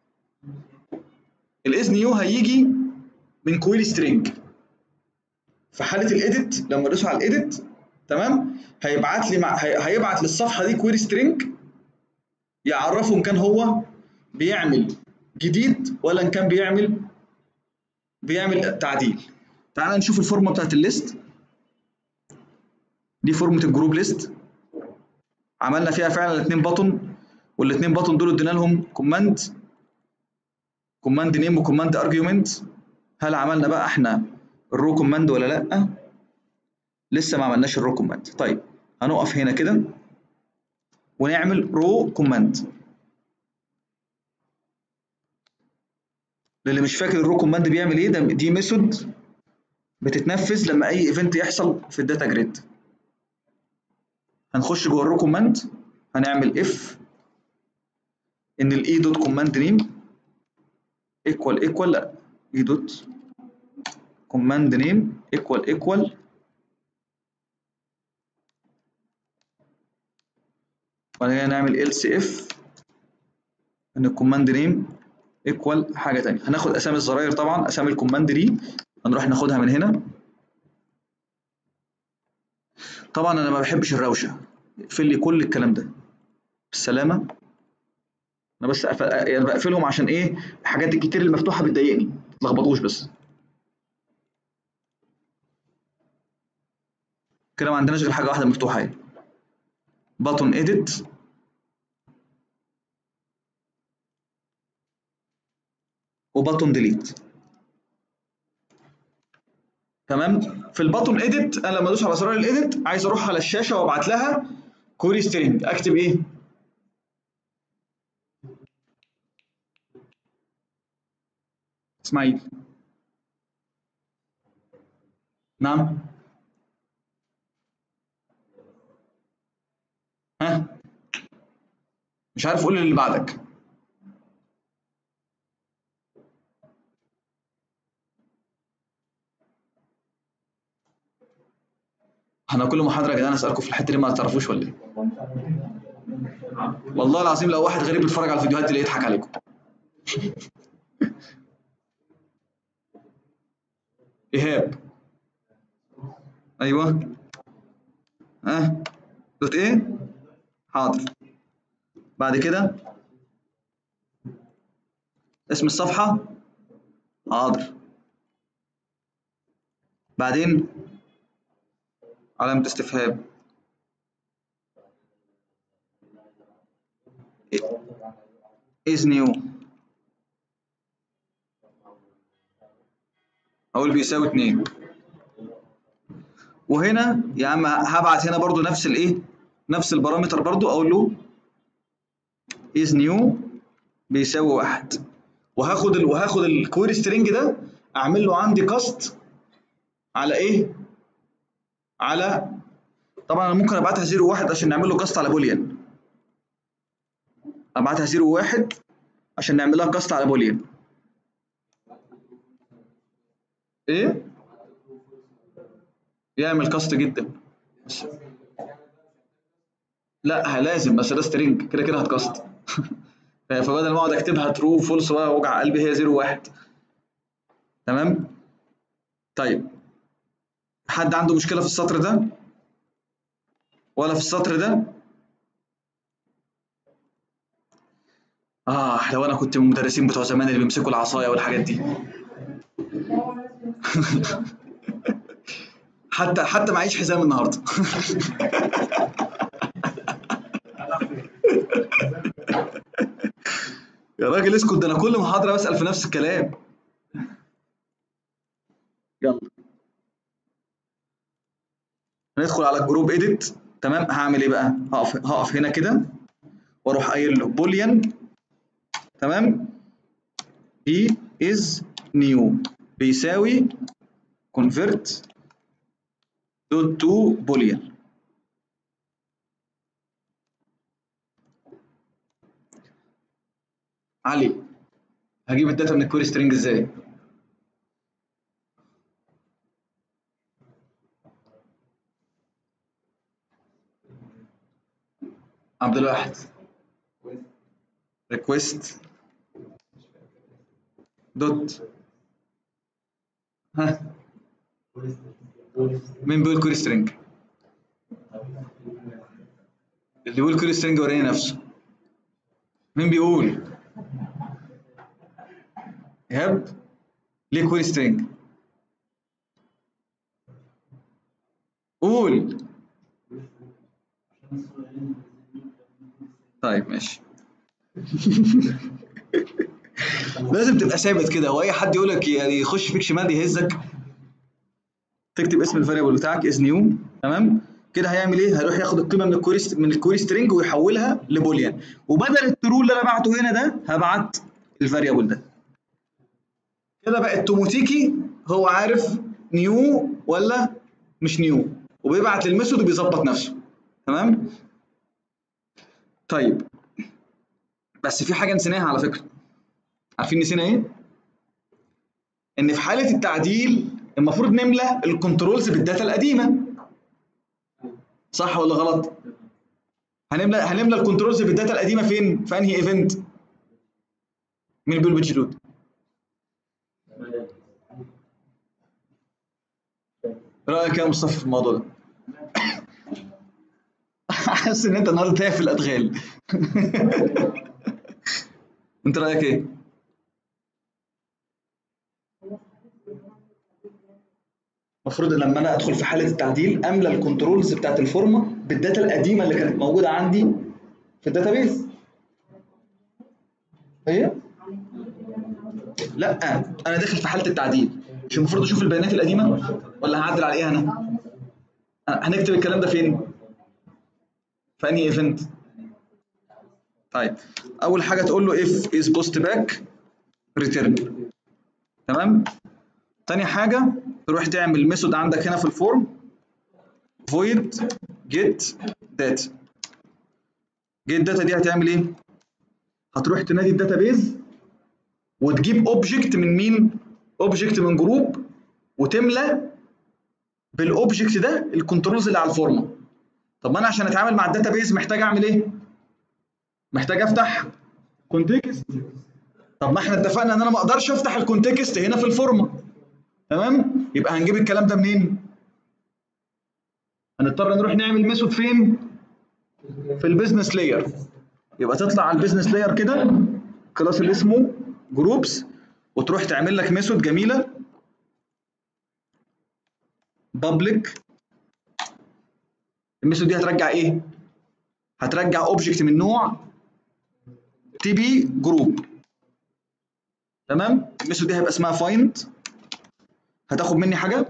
الاز نيو هيجي من كويري سترينج في حاله الايديت لما ادوس على الايديت تمام هيبعت لي مع... هي... هيبعت للصفحه دي كويري سترينج يعرفه ان كان هو بيعمل جديد ولا ان كان بيعمل بيعمل تعديل تعال نشوف الفورمه بتاعت الليست دي فورمه الجروب ليست عملنا فيها فعلا الاثنين بطن والاثنين بطن دول ادينا لهم كوماند كوماند نيم وكوماند ارجيومنت هل عملنا بقى احنا الرو كوماند ولا لا لسه ما عملناش الرو كوماند طيب هنقف هنا كده ونعمل رو كوماند للي مش فاكر الرو كوماند بيعمل ايه ده دي ميثود بتتنفذ لما اي ايفنت يحصل في الداتا جريد هنخش جوه الرو كوماند هنعمل اف ان الاي دوت كوماند نيم ايكوال ايكوال لا اي دوت كوماند نيم ايكوال ايكوال وبعد كده نعمل else if ان الكوماند نيم ايكوال حاجه ثانيه هناخد اسامي الزراير طبعا اسامي الكوماند دي هنروح ناخدها من هنا طبعا انا ما بحبش الروشه اقفل لي كل الكلام ده بالسلامه انا بس أقفل... يعني بقفلهم عشان ايه الحاجات الكتير المفتوحه بتضايقني ما تلخبطوش بس كده ما عندناش غير حاجه واحده مفتوحه اهي بutton edit وبطن ديليت تمام في البطن اديت انا لما ادوس على زرار الايديت عايز اروح على الشاشه وابعت لها كوري سترينج اكتب ايه اسماعيل نعم ها مش عارف قول اللي بعدك احنا كل محاضره يا جدعان اسالكم في الحته دي ما تعرفوش ولا ايه والله العظيم لو واحد غريب بيتفرج على الفيديوهات دي يضحك عليكم ايهاب ايوه ها أه. دوت ايه حاضر بعد كده اسم الصفحة حاضر بعدين علامة استفهام is new اقول بيساوي اتنين وهنا يا عم هبعت هنا برضو نفس الايه نفس البارامتر برضو اقول له is new بيساوي واحد وهاخد ال... وهاخد الكويري سترينج ده اعمل له عندي كاست على ايه؟ على طبعا انا ممكن ابعتها 0 1 عشان نعمل له كاست على بوليان ابعتها 0 1 عشان نعمل لها كاست على بوليان ايه؟ يعمل كاست جدا بس لا لازم بس ده سترينج كده كده هتكاست فبدل ما اقعد اكتبها ترو فولس وجع قلبي هي 0 1 تمام طيب حد عنده مشكله في السطر ده ولا في السطر ده اه لو انا كنت من المدرسين بتوع زمان اللي بيمسكوا العصايه والحاجات دي حتى حتى معيش حزام النهارده يا راجل اسكت ده انا كل محاضره بسال في نفس الكلام يلا ندخل على الجروب اديت تمام هعمل ايه بقى هقف هقف هنا كده واروح قايل له بوليان تمام he is new بيساوي convert dot to boolean علي هجيب الداتا من الكويري سترينج ازاي عبد الواحد ريكويست دوت ها مين بيقول كويري سترينج اللي بيقول كويري سترينج وريني نفسه مين بيقول ايهاب ليه كويري سترينج قول طيب ماشي لازم تبقى ثابت كده واي حد يقول لك يعني يخش فيك شمال يهزك تكتب اسم الفاريبل بتاعك از نيو تمام كده هيعمل ايه هيروح ياخد القيمه من الكويري من الكويري سترينج ويحولها لبوليان وبدل الترو اللي انا بعته هنا ده هبعت الفاريبل ده كده بقى التوموتيكي هو عارف نيو ولا مش نيو وبيبعت للميثود وبيظبط نفسه تمام طيب بس في حاجه نسيناها على فكره عارفين نسينا ايه ان في حاله التعديل المفروض نملى الكنترولز بالداتا القديمه صح ولا غلط هنملى هنملى الكنترولز بالداتا القديمه فين في انهي ايفنت مين بيقول بيج لود رايك يا مصطفى في الموضوع ده حاسس ان انت النهارده تايه في الادغال انت رايك ايه المفروض ان لما انا ادخل في حاله التعديل املى الكنترولز بتاعت الفورمه بالداتا القديمه اللي كانت موجوده عندي في الداتابيز هي لا انا داخل في حاله التعديل مش المفروض اشوف البيانات القديمه ولا هعدل على ايه انا هنكتب الكلام ده فين في انهي ايفنت طيب اول حاجه تقول له if is post back return تمام تاني حاجه تروح تعمل ميثود عندك هنا في الفورم void get data get data دي هتعمل ايه هتروح تنادي الداتابيز وتجيب اوبجكت من مين اوبجكت من جروب وتملى بالاوبجكت ده الكنترولز اللي على الفورمه طب ما انا عشان اتعامل مع الداتابيز محتاج اعمل ايه محتاج افتح كونتكست طب ما احنا اتفقنا ان انا ما اقدرش افتح الكونتكست هنا في الفورمه تمام يبقى هنجيب الكلام ده منين هنضطر نروح نعمل ميثود فين في البيزنس لاير يبقى تطلع على البيزنس لاير كده كلاس اللي اسمه جروبس وتروح تعمل لك ميثود جميله بابليك الميثود دي هترجع ايه هترجع اوبجكت من نوع تي بي جروب تمام الميثود دي هيبقى اسمها فايند هتاخد مني حاجه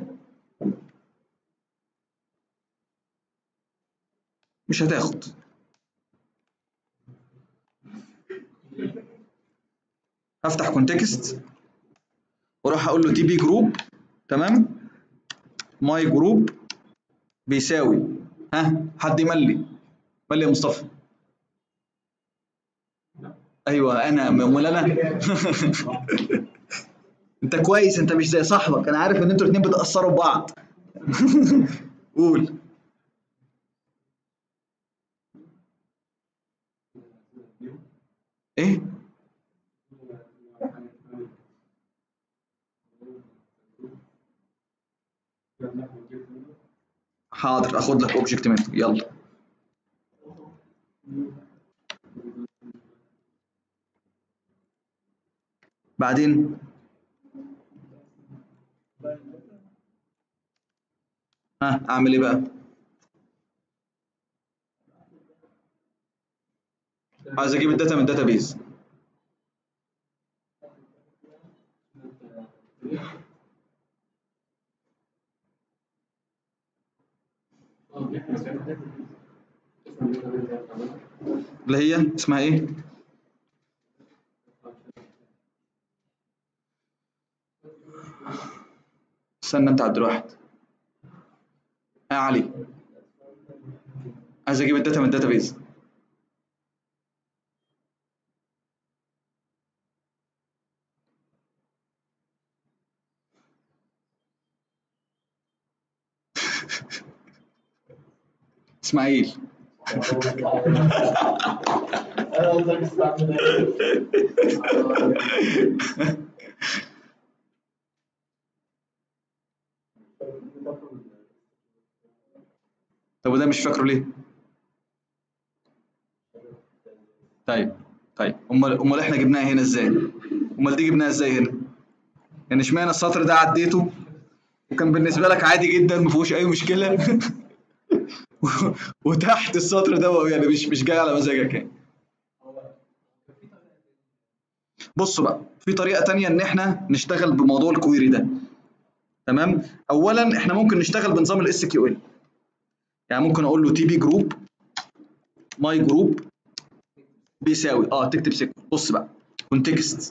مش هتاخد هفتح كونتكست واروح اقول له تي بي جروب تمام ماي جروب بيساوي ها حد يملي ملي يا مصطفى ايوه انا امال انا انت كويس انت مش زي صاحبك انا عارف ان انتوا الاثنين بتاثروا ببعض قول ايه حاضر اخد لك اوبجكت منه يلا بعدين ها اعمل ايه بقى عايز اجيب الداتا من الداتابيز اللي هي اسمها ايه استنى انت عبد الواحد يا علي عايز اجيب الداتا من الداتابيز اسماعيل انا قصدك استعمل طب وده مش فاكره ليه؟ طيب طيب امال امال احنا جبناها هنا ازاي؟ امال دي جبناها ازاي هنا؟ يعني اشمعنى السطر ده عديته وكان بالنسبه لك عادي جدا ما فيهوش اي مشكله وتحت السطر ده يعني مش مش جاي على مزاجك يعني بصوا بقى في طريقه تانية ان احنا نشتغل بموضوع الكويري ده تمام اولا احنا ممكن نشتغل بنظام الاس كيو ال يعني ممكن اقول له تي بي جروب ماي جروب بيساوي اه تكتب سيكول بص بقى كونتكست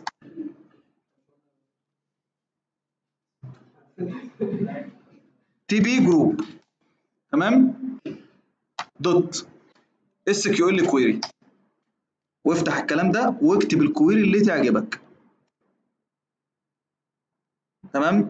تي بي جروب تمام دوت اس كيو ال كويري وافتح الكلام ده واكتب الكويري اللي تعجبك تمام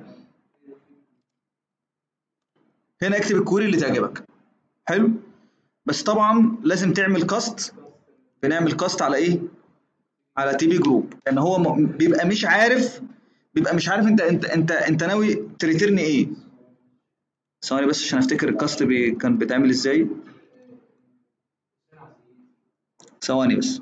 هنا اكتب الكويري اللي تعجبك حلو بس طبعا لازم تعمل كاست بنعمل كاست على ايه على تي بي جروب لان هو م- بيبقى مش عارف بيبقى مش عارف انت انت انت انت ناوي تريترن ايه ثواني بس عشان افتكر الكاست بي كان بيتعمل ازاي ثواني بس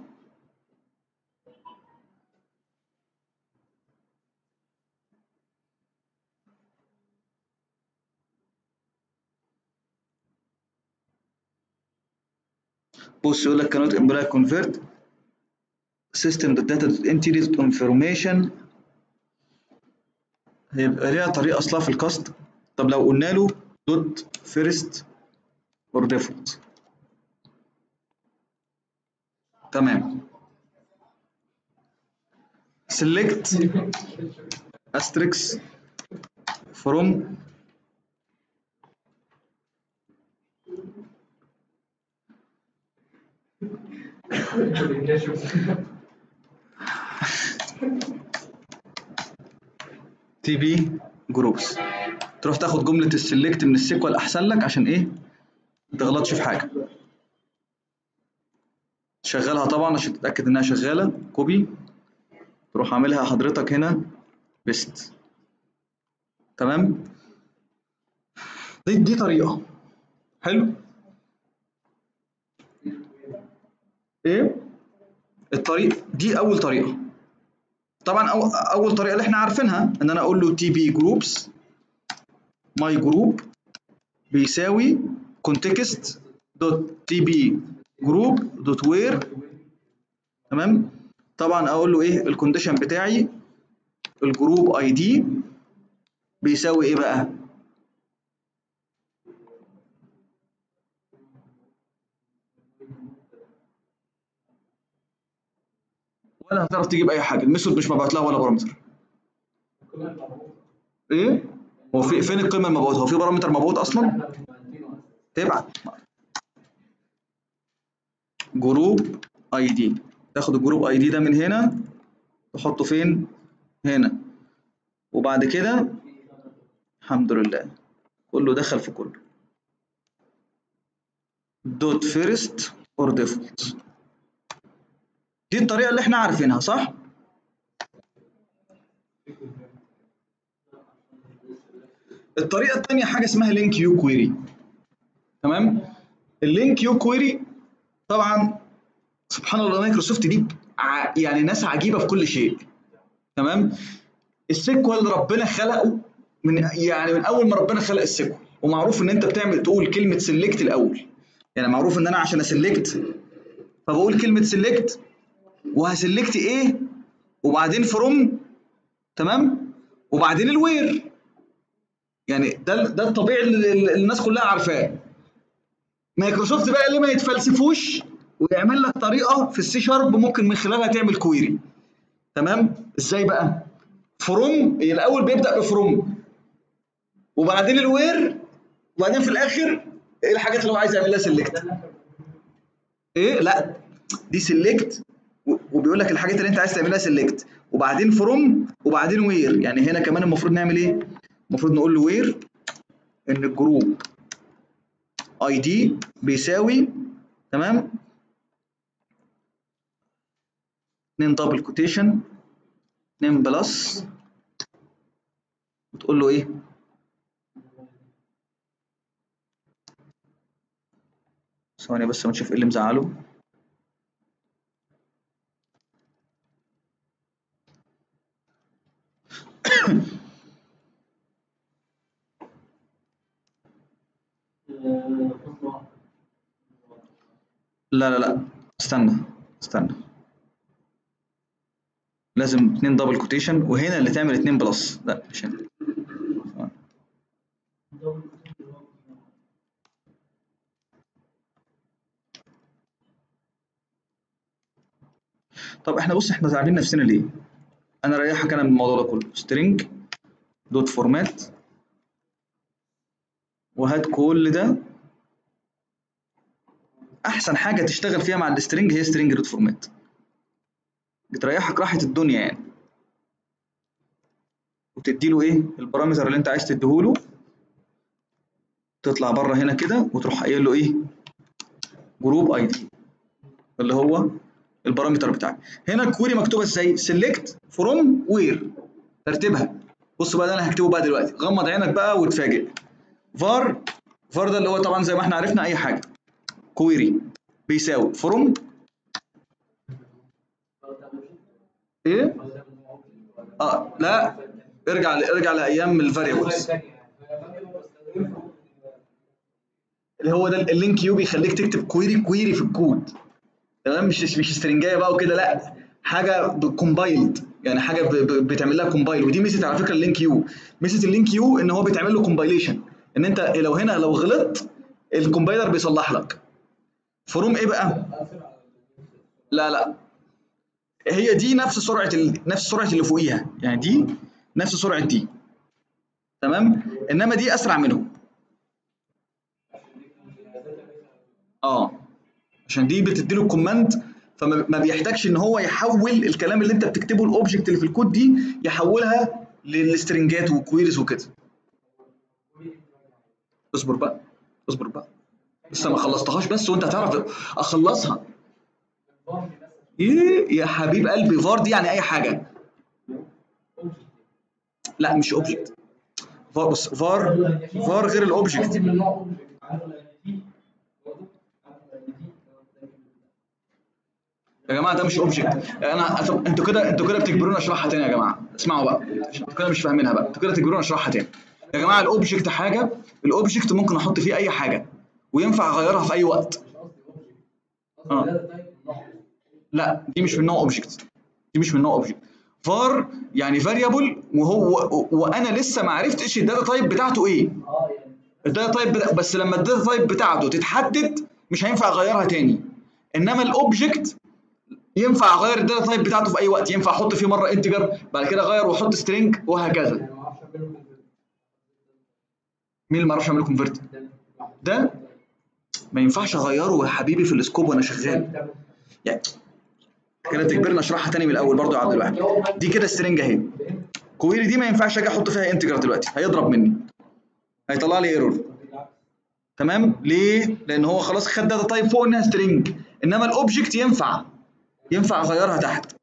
بص يقول لك cannot imply convert system data entity information هيبقى ليها طريقه اصلها في الكاست طب لو قلنا له دوت فيرست اور ديفولت تمام select asterisk from تي بي جروبس تروح تاخد جمله السلكت من السيكوال احسن لك عشان ايه ما تغلطش في حاجه شغلها طبعا عشان تتاكد انها شغاله كوبي تروح عاملها حضرتك هنا بيست تمام دي دي طريقه حلو ايه الطريق دي اول طريقه طبعا أو اول طريقه اللي احنا عارفينها ان انا اقول له تي بي جروبس ماي جروب بيساوي كونتكست دوت تي بي جروب دوت وير تمام طبعا اقول له ايه الكونديشن بتاعي الجروب اي دي بيساوي ايه بقى ولا هتعرف تجيب اي حاجه الميثود مش مبعوت لها ولا بارامتر ايه هو في فين القيمه المبعوثه هو في بارامتر مبعوث اصلا تبعت جروب اي دي تاخد الجروب اي دي ده من هنا تحطه فين هنا وبعد كده الحمد لله كله دخل في كله دوت فيرست اور ديفولت دي الطريقه اللي احنا عارفينها صح الطريقه الثانيه حاجه اسمها لينك يو كويري تمام اللينك يو كويري طبعا سبحان الله مايكروسوفت دي ع- يعني ناس عجيبه في كل شيء تمام السيكوال ربنا خلقه من يعني من اول ما ربنا خلق السيكوال ومعروف ان انت بتعمل تقول كلمه سيلكت الاول يعني معروف ان انا عشان اسلكت فبقول كلمه سيلكت وهسلكت ايه وبعدين فروم تمام وبعدين الوير يعني ده ده الطبيعي اللي اللي الناس كلها عارفاه مايكروسوفت بقى ليه ما يتفلسفوش ويعمل لك طريقه في السي شارب ممكن من خلالها تعمل كويري تمام ازاي بقى فروم الاول بيبدا بفروم وبعدين الوير وبعدين في الاخر ايه الحاجات اللي هو عايز يعمل لها سيلكت ايه لا دي سيلكت وبيقول لك الحاجات اللي انت عايز تعملها سيلكت وبعدين فروم وبعدين وير يعني هنا كمان المفروض نعمل ايه المفروض نقول له وير ان الجروب اي دي بيساوي تمام 2 دبل كوتيشن 2 بلس وتقول له ايه ثواني بس ونشوف ايه اللي مزعله لا لا لا استنى استنى لازم اتنين دبل كوتيشن وهنا اللي تعمل اتنين بلس لا مش هنا طب احنا بص احنا زعلانين نفسنا ليه؟ انا ريحك انا من الموضوع ده كله string دوت فورمات وهات كل ده احسن حاجه تشتغل فيها مع السترنج هي سترنج دوت فورمات بتريحك راحه الدنيا يعني وتدي له ايه البارامتر اللي انت عايز تديهوله تطلع بره هنا كده وتروح قايل له ايه جروب اي دي اللي هو البارامتر بتاعك هنا الكويري مكتوبه ازاي سيلكت فروم وير ترتيبها بص بقى ده انا هكتبه بقى دلوقتي غمض عينك بقى وتفاجئ فار فار ده اللي هو طبعا زي ما احنا عرفنا اي حاجه كويري بيساوي فروم ايه اه لا ارجع ارجع لايام الفاريبلز اللي هو ده اللينك يو بيخليك تكتب كويري كويري في الكود تمام مش مش سترنجايه بقى وكده لا حاجه كومبايلد يعني حاجه ب- ب- بتعمل لها كومبايل ودي ميزه على فكره اللينك يو ميزه اللينك يو ان هو بيتعمل له كومبايليشن ان انت لو هنا لو غلطت الكومبايلر بيصلح لك فروم ايه بقى لا لا هي دي نفس سرعه ال... نفس سرعه اللي فوقيها يعني دي نفس سرعه دي تمام انما دي اسرع منهم اه عشان دي بتدي له الكوماند فما ما بيحتاجش ان هو يحول الكلام اللي انت بتكتبه الاوبجكت اللي في الكود دي يحولها للسترنجات وكويريز وكده اصبر بقى اصبر بقى لسه ما خلصتهاش بس وانت هتعرف اخلصها ايه يا حبيب قلبي فار دي يعني اي حاجه لا مش اوبجكت فار بص فار فار غير الاوبجكت من نوع اوبجكت عارف ال دي برضه عارف ال دي يا جماعه ده مش اوبجكت انا طب انتوا كده انتوا كده بتجبرونا اشرحها تاني يا جماعه اسمعوا بقى انتوا كده مش فاهمينها بقى انتوا كده تجبرونا اشرحها تاني يا جماعه الاوبجكت حاجه الاوبجكت ممكن احط فيه اي حاجه وينفع اغيرها في اي وقت مش قصدي اوبجكت قصدي آه. ده تايب نوع لا دي مش من نوع اوبجكت دي مش من نوع اوبجكت فار يعني فاريبل وهو وانا لسه ما عرفتش الداتا تايب بتاعته ايه اه يعني الداتا تايب بتا... بس لما الداتا تايب بتاعته تتحدد مش هينفع اغيرها تاني انما الاوبجكت ينفع اغير الداتا تايب بتاعته في اي وقت ينفع احط فيه مره انتجر بعد كده اغير واحط سترينج وهكذا يعني ما اعرفش اعمله مين اللي ما اعرفش اعمله كونفرت ده ما ينفعش اغيره يا حبيبي في السكوب وانا شغال يعني كده تجبرنا اشرحها تاني من الاول برضو يا عبد الواحد دي كده سترينج اهي كويري دي ما ينفعش اجي احط فيها انتجر دلوقتي هيضرب مني هيطلع لي ايرور تمام ليه لان هو خلاص خد داتا تايب فوق انها سترينج انما الاوبجكت ينفع ينفع اغيرها تحت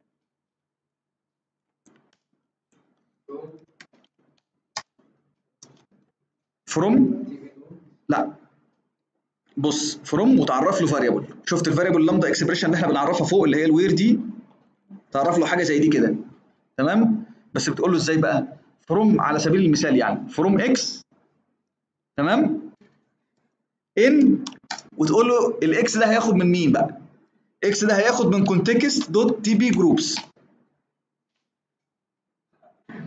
فروم لا بص فروم وتعرف له فاريبل شفت الفاريبل لامدا اكسبريشن اللي احنا بنعرفها فوق اللي هي الوير دي تعرف له حاجه زي دي كده تمام بس بتقول له ازاي بقى فروم على سبيل المثال يعني فروم اكس تمام ان وتقول له الاكس ده هياخد من مين بقى اكس ده هياخد من كونتكست دوت تي بي جروبس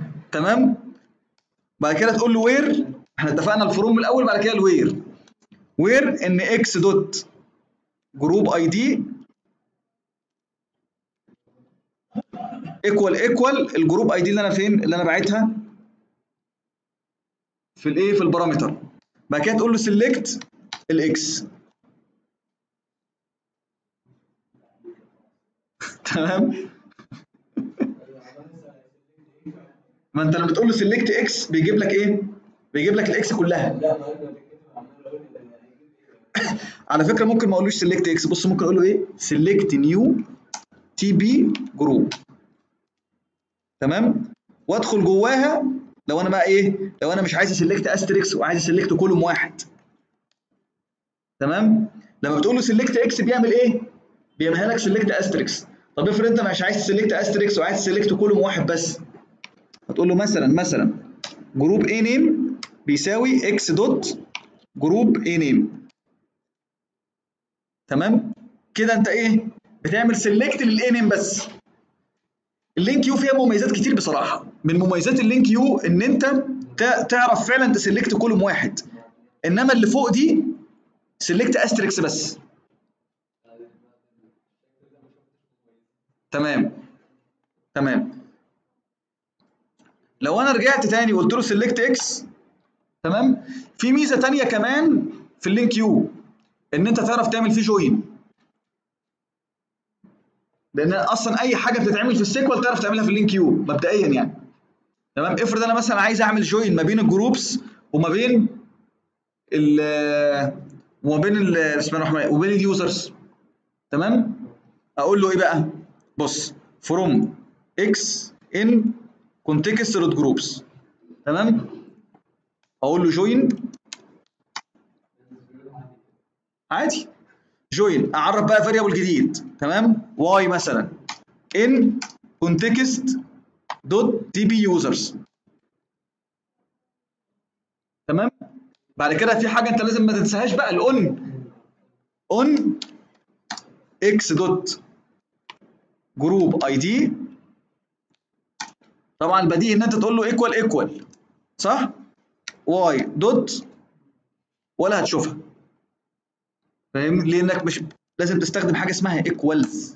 تمام بعد كده تقول له وير احنا اتفقنا الفروم الاول بعد كده الوير وير ان اكس دوت جروب اي دي ايكوال ايكوال الجروب اي دي اللي انا فين اللي انا باعتها في الايه في البارامتر بعد كده تقول له سيلكت الاكس تمام ما انت لما تقول له سيلكت اكس بيجيب لك ايه بيجيب لك الاكس كلها على فكره ممكن ما اقولوش سيلكت اكس بص ممكن اقول له ايه سيلكت نيو تي بي جروب تمام وادخل جواها لو انا بقى ايه لو انا مش عايز اسلكت استريكس وعايز اسلكت كولوم واحد تمام لما بتقول له سيلكت اكس بيعمل ايه بيعملها لك سيلكت استريكس طب افرض انت مش عايز تسلكت استريكس وعايز تسلكت كولوم واحد بس هتقول له مثلا مثلا جروب اي نيم بيساوي اكس دوت جروب اي نيم تمام كده انت ايه بتعمل سيلكت للاي نيم بس اللينك يو فيها مميزات كتير بصراحه من مميزات اللينك يو ان انت تع- تعرف فعلا تسلكت كولوم واحد انما اللي فوق دي سلكت استريكس بس تمام تمام لو انا رجعت تاني وقلت له سيلكت اكس تمام في ميزه تانية كمان في اللينك يو ان انت تعرف تعمل فيه جوين لان اصلا اي حاجه بتتعمل في السيكوال تعرف تعملها في اللينك يو مبدئيا يعني تمام افرض انا مثلا عايز اعمل جوين ما بين الجروبس وما بين ال وما بين ال بسم الله الرحمن الرحيم وبين اليوزرز تمام اقول له ايه بقى بص فروم اكس ان كونتكست دوت جروبس تمام اقول له جوين عادي جوين اعرف بقى فاريبل جديد تمام واي مثلا ان كونتكست دوت تي بي يوزرز تمام بعد كده في حاجه انت لازم ما تنساهاش بقى الاون اون اكس دوت جروب اي دي طبعا البديهي ان انت تقول له ايكوال ايكوال صح واي دوت ولا هتشوفها فاهم لانك مش لازم تستخدم حاجه اسمها ايكوالز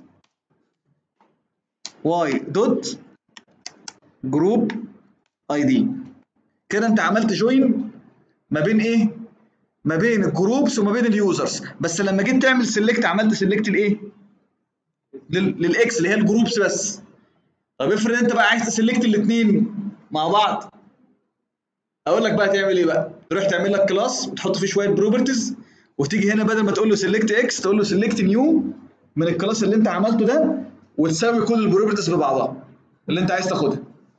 واي دوت جروب اي دي كده انت عملت جوين ما بين ايه ما بين الجروبس وما بين اليوزرز بس لما جيت تعمل سيلكت عملت سيلكت لايه لل- للاكس اللي هي الجروبس بس طب افرض انت بقى عايز تسلكت الاثنين مع بعض اقول لك بقى تعمل ايه بقى تروح تعمل لك كلاس وتحط فيه شويه بروبرتيز وتيجي هنا بدل ما تقول له سيلكت اكس تقول له سيلكت نيو من الكلاس اللي انت عملته ده وتساوي كل البروبرتيز ببعضها اللي انت عايز تاخدها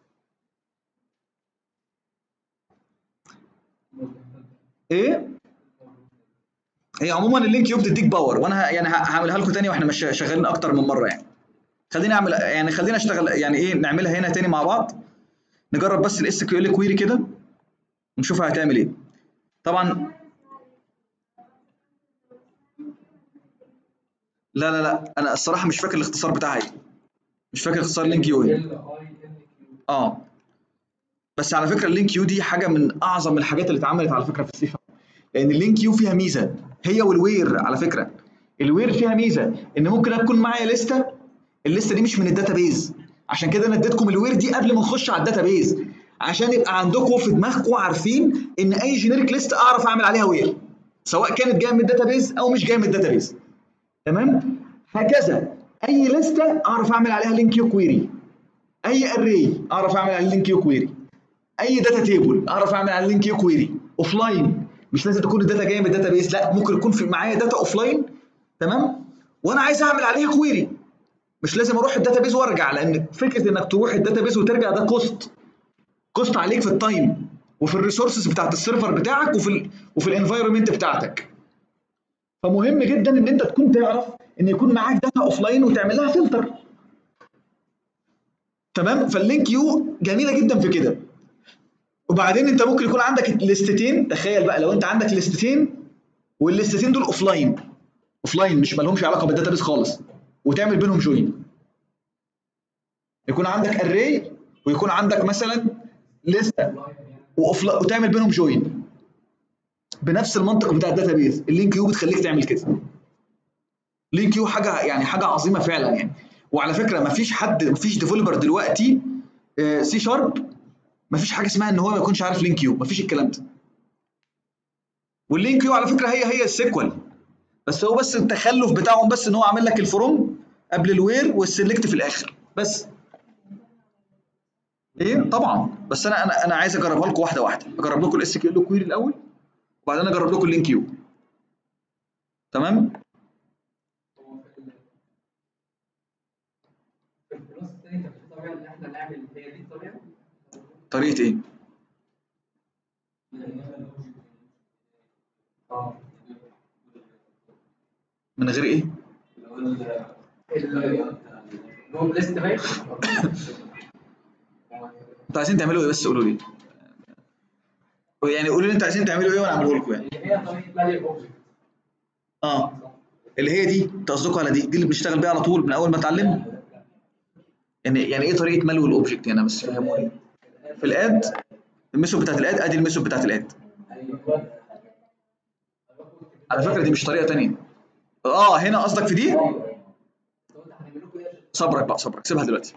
ايه هي عموما اللينك يو بتديك باور وانا ه- يعني ه- هعملها لكم تاني واحنا مش شغالين اكتر من مره يعني خليني اعمل يعني خلينا اشتغل يعني ايه نعملها هنا تاني مع بعض نجرب بس الاس كيو ال كويري كده ونشوفها هتعمل ايه طبعا لا لا لا انا الصراحه مش فاكر الاختصار بتاعها ايه مش فاكر اختصار لينك يو ايه ال اي ان كيو اه بس على فكره اللينك يو دي حاجه من اعظم الحاجات اللي اتعملت على فكره في السي شارب لان اللينك يو فيها ميزه هي والوير على فكره الوير فيها ميزه ان ممكن اكون معايا لسته الليسته دي مش من الداتابيز عشان كده انا اديتكم الوير دي قبل ما نخش على الداتابيز عشان يبقى عندكم في دماغكم عارفين ان اي جينيريك ليست اعرف اعمل عليها وير سواء كانت جايه من الداتابيز او مش جايه من الداتابيز تمام هكذا اي لسته اعرف اعمل عليها لينك يو كويري اي اري اعرف اعمل عليه لينك يو كويري اي داتا تيبل اعرف اعمل عليه لينك يو كويري اوف لاين مش لازم تكون الداتا جايه من الداتا بيز لا ممكن يكون في معايا داتا اوف لاين تمام وانا عايز اعمل عليها كويري مش لازم اروح الداتا بيز وارجع لان فكره انك تروح الداتا بيز وترجع ده كوست كوست عليك في التايم وفي الريسورسز بتاعت السيرفر بتاعك وفي ال وفي الانفايرمنت بتاعتك فمهم جدا ان انت تكون تعرف ان يكون معاك داتا اوف لاين وتعمل لها فلتر تمام فاللينك يو جميله جدا في كده وبعدين انت ممكن يكون عندك ليستتين تخيل بقى لو انت عندك ليستتين والليستتين دول اوف لاين اوف لاين مش مالهمش علاقه بالداتابيس خالص وتعمل بينهم جوين يكون عندك اري ويكون عندك مثلا لسته وأوف وتعمل بينهم جوين بنفس المنطق بتاع الداتابيز اللينك كيو بتخليك تعمل كده لينك كيو حاجه يعني حاجه عظيمه فعلا يعني وعلى فكره ما فيش حد ما فيش ديفلوبر دلوقتي سي شارب ما فيش حاجه اسمها ان هو ما يكونش عارف لينك كيو ما فيش الكلام ده واللينك كيو على فكره هي هي السيكوال بس هو بس التخلف بتاعهم بس ان هو عامل لك الفروم قبل الوير والسلكت في الاخر بس ايه طبعا بس انا انا انا عايز اجربها لكم واحده واحده اجرب لكم الاس كيو ال كويري الاول وبعدين اجرب لكم اللينك كيو تمام هو في ال- في الكلاس التاني كان في طريقه ان احنا نعمل هي دي الطريقه طريقه ايه اه من غير ايه النوم ليست باين انتوا عايزين تعملوا ايه بس قولوا لي يعني قولوا لي انتوا عايزين تعملوا ايه وانا اعمله لكم يعني اللي هي طريقه مالي اوبجكت اه اللي هي دي انت قصدكم على دي دي اللي بنشتغل بيها على طول من اول ما اتعلم يعني يعني ايه طريقه ملو الاوبجكت هنا بس فهموني في الاد الميثود بتاعت الاد ادي الميثود بتاعت الاد على فكره دي مش طريقه تانية اه هنا قصدك في دي صبرك بقى صبرك سيبها دلوقتي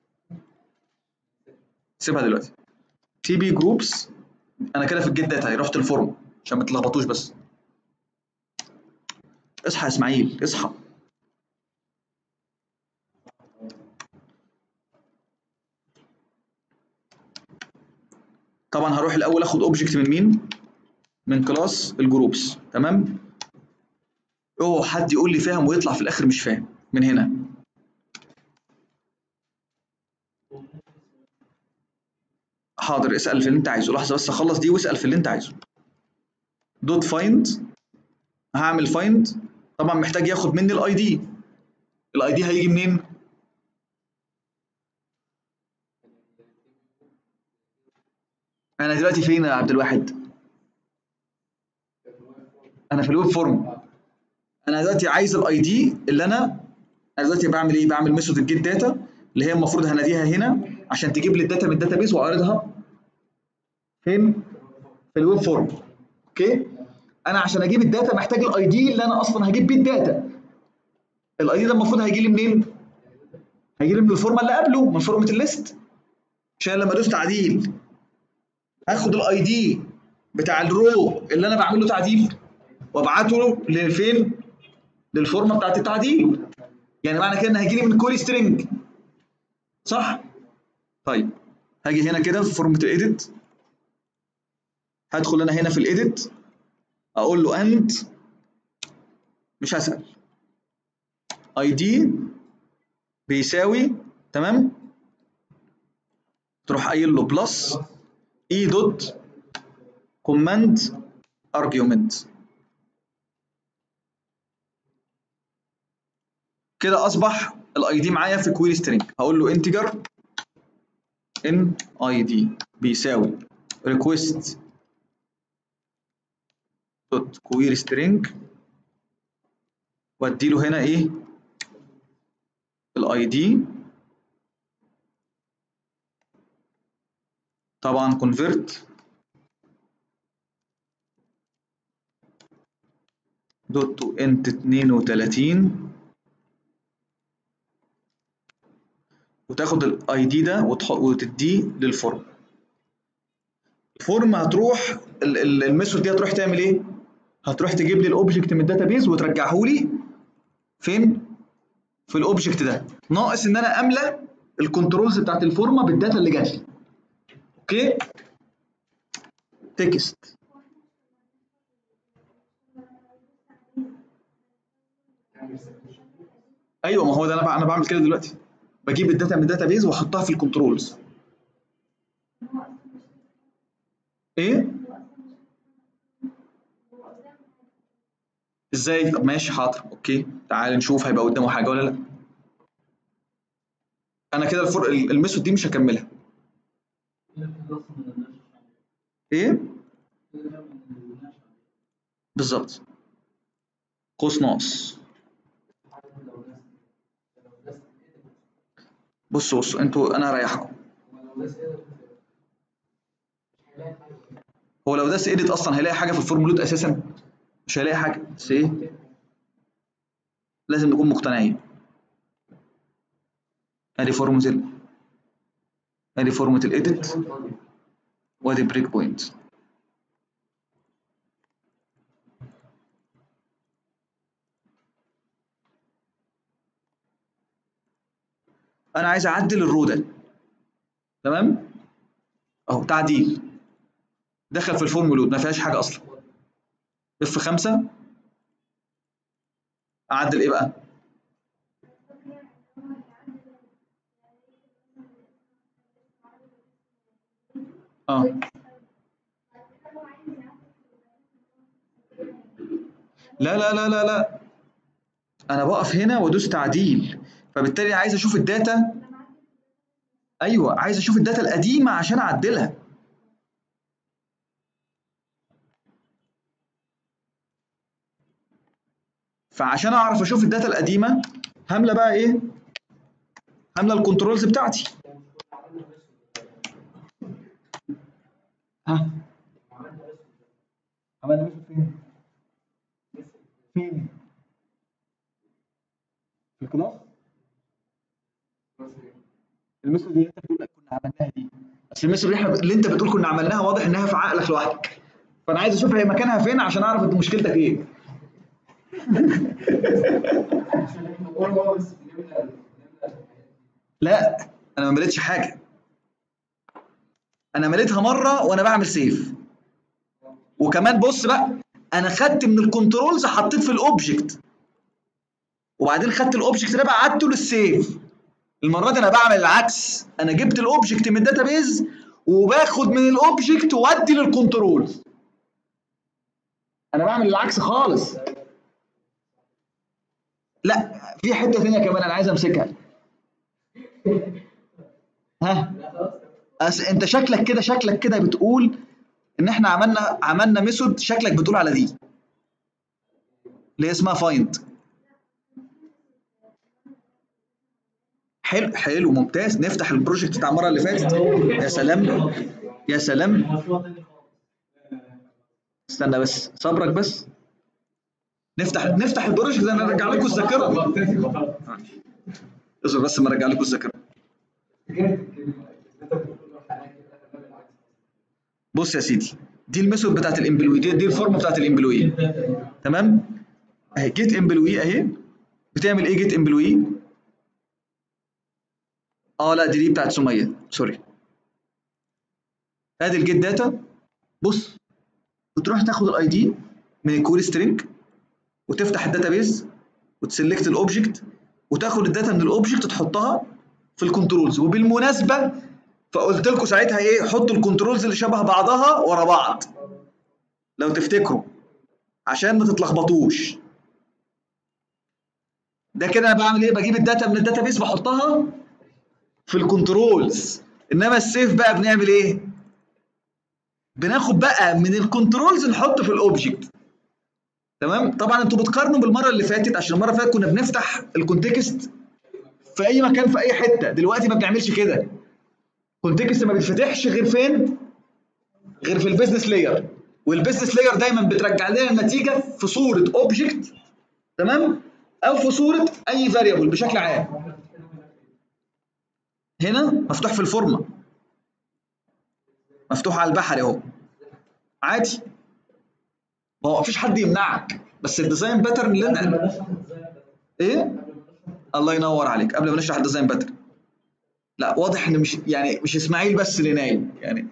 سيبها دلوقتي تي بي جروبس انا كده في الجيت داتا رحت الفورم عشان ما تلخبطوش بس اصحى يا اسماعيل اصحى طبعا هروح الاول اخد اوبجكت من مين من كلاس الجروبس تمام اوعى حد يقول لي فاهم ويطلع في الاخر مش فاهم من هنا حاضر اسال في اللي انت عايزه لحظه بس اخلص دي واسال في اللي انت عايزه دوت فايند هعمل فايند طبعا محتاج ياخد مني الاي دي الاي دي هيجي منين انا دلوقتي فين يا عبد الواحد انا في الويب فورم انا دلوقتي عايز الاي دي اللي انا انا دلوقتي بعمل ايه بعمل ميثود الجيت داتا اللي هي المفروض هناديها هنا عشان تجيب لي الداتا من الداتابيس واعرضها فين في الويب فورم اوكي انا عشان اجيب الداتا محتاج الاي دي اللي انا اصلا هجيب بيه الداتا الاي دي ده المفروض هيجي لي منين هيجي لي من الفورمه اللي قبله من فورمه الليست عشان لما ادوس تعديل هاخد الاي دي بتاع الرو اللي انا بعمل له تعديل وابعته لفين للفورمه بتاعت التعديل يعني معنى كده ان هيجي لي من كوري سترينج صح طيب هاجي هنا كده في فورمه الايديت هدخل انا هنا في الايديت اقول له اند مش هسال اي دي بيساوي تمام تروح قايل له بلس اي دوت كوماند ارجيومنت كده اصبح الاي دي معايا في كويري سترينج هقول له انتجر ان اي دي بيساوي ريكويست دوت كويري سترينج وادي له هنا ايه الاي دي طبعا كونفرت دوت تو انت 32 وتاخد الاي دي ده وتديه للفورم الفورم هتروح الميثود دي هتروح تعمل ايه هتروح تجيب لي الاوبجكت من الداتابيز وترجعه لي فين في الاوبجكت ده ناقص ان انا املى الكنترولز بتاعت الفورمه بالداتا اللي جات لي اوكي تكست ايوه ما هو ده انا انا بعمل كده دلوقتي بجيب الداتا من الداتا بيز واحطها في الكنترولز ايه ازاي طب ماشي حاضر اوكي تعال نشوف هيبقى قدامه حاجه ولا لا انا كده الفر... الميثود دي مش هكملها ايه بالظبط قوس ناقص بصوا بصوا انتوا انا هريحكم هو لو داس ايديت اصلا هيلاقي حاجه في الفورمولود اساسا مش هيلاقي حاجه بس ايه لازم نكون مقتنعين ادي فورمة ال ادي فورمة الايديت وادي بريك بوينت انا عايز اعدل الرو ده تمام اهو تعديل دخل في الفورمولود ما فيهاش حاجه اصلا اف 5 اعدل ايه بقى اه لا لا لا لا لا انا بقف هنا وادوس تعديل فبالتالي عايز اشوف الداتا ايوه عايز اشوف الداتا القديمه عشان اعدلها فعشان اعرف اشوف الداتا القديمه هملى بقى ايه هملى الكنترولز بتاعتي ها عملنا ميثود فين فين في الكلاس الميثود اللي انت بتقول لك كنا عملناها دي اصل الميثود اللي احنا اللي انت بتقول كنا عملناها واضح انها في عقلك لوحدك فانا عايز اشوف هي مكانها فين عشان اعرف انت مشكلتك ايه لا انا ما مليتش حاجه انا مليتها مره وانا بعمل سيف وكمان بص بقى انا خدت من الكنترولز حطيت في الاوبجكت وبعدين خدت الاوبجكت ده بعته للسيف المره دي انا بعمل العكس انا جبت الاوبجكت من الداتابيز وباخد من الاوبجكت وادي للكنترولز انا بعمل العكس خالص لا في حته ثانيه كمان انا عايز امسكها ها أس... انت شكلك كده شكلك كده بتقول ان احنا عملنا عملنا ميثود شكلك بتقول على دي اللي هي اسمها فايند حلو حلو ممتاز نفتح البروجكت بتاع المره اللي فاتت يا سلام يا سلام مشروع تاني خالص استنى بس صبرك بس نفتح نفتح البروجكت ده انا ارجع لكم الذاكره اصبر بس ما ارجع لكم الذاكره بص يا سيدي دي الميثود بتاعت الامبلوي دي, دي الفورم بتاعت الامبلوي تمام اهي جيت امبلوي اهي بتعمل ايه جيت امبلوي اه لا دي دي بتاعت سميه سوري ادي الجيت داتا بص بتروح تاخد الاي دي من الكول سترينج وتفتح الداتابيز وتسلكت الاوبجكت وتاخد الداتا من الاوبجكت تحطها في الكنترولز وبالمناسبه فقلت لكم ساعتها ايه حطوا الكنترولز اللي شبه بعضها ورا بعض لو تفتكروا عشان ما تتلخبطوش ده كده انا بعمل ايه بجيب الداتا من الداتابيس بحطها في الكنترولز انما السيف بقى بنعمل ايه بناخد بقى من الكنترولز نحط في الاوبجكت تمام طبعا انتوا بتقارنوا بالمره اللي فاتت عشان المره اللي فاتت كنا بنفتح الكونتكست في اي مكان في اي حته دلوقتي ما بنعملش كده الكونتكست ما بيتفتحش غير فين غير في البيزنس لاير والبيزنس لاير دايما بترجع لنا النتيجه في صوره اوبجكت تمام او في صوره اي فاريبل بشكل عام هنا مفتوح في الفورمه مفتوح على البحر اهو عادي ما هو مفيش حد يمنعك بس الديزاين باترن اللي انت ايه الله ينور عليك قبل ما نشرح الديزاين باترن لا واضح ان مش يعني مش اسماعيل بس اللي نايم يعني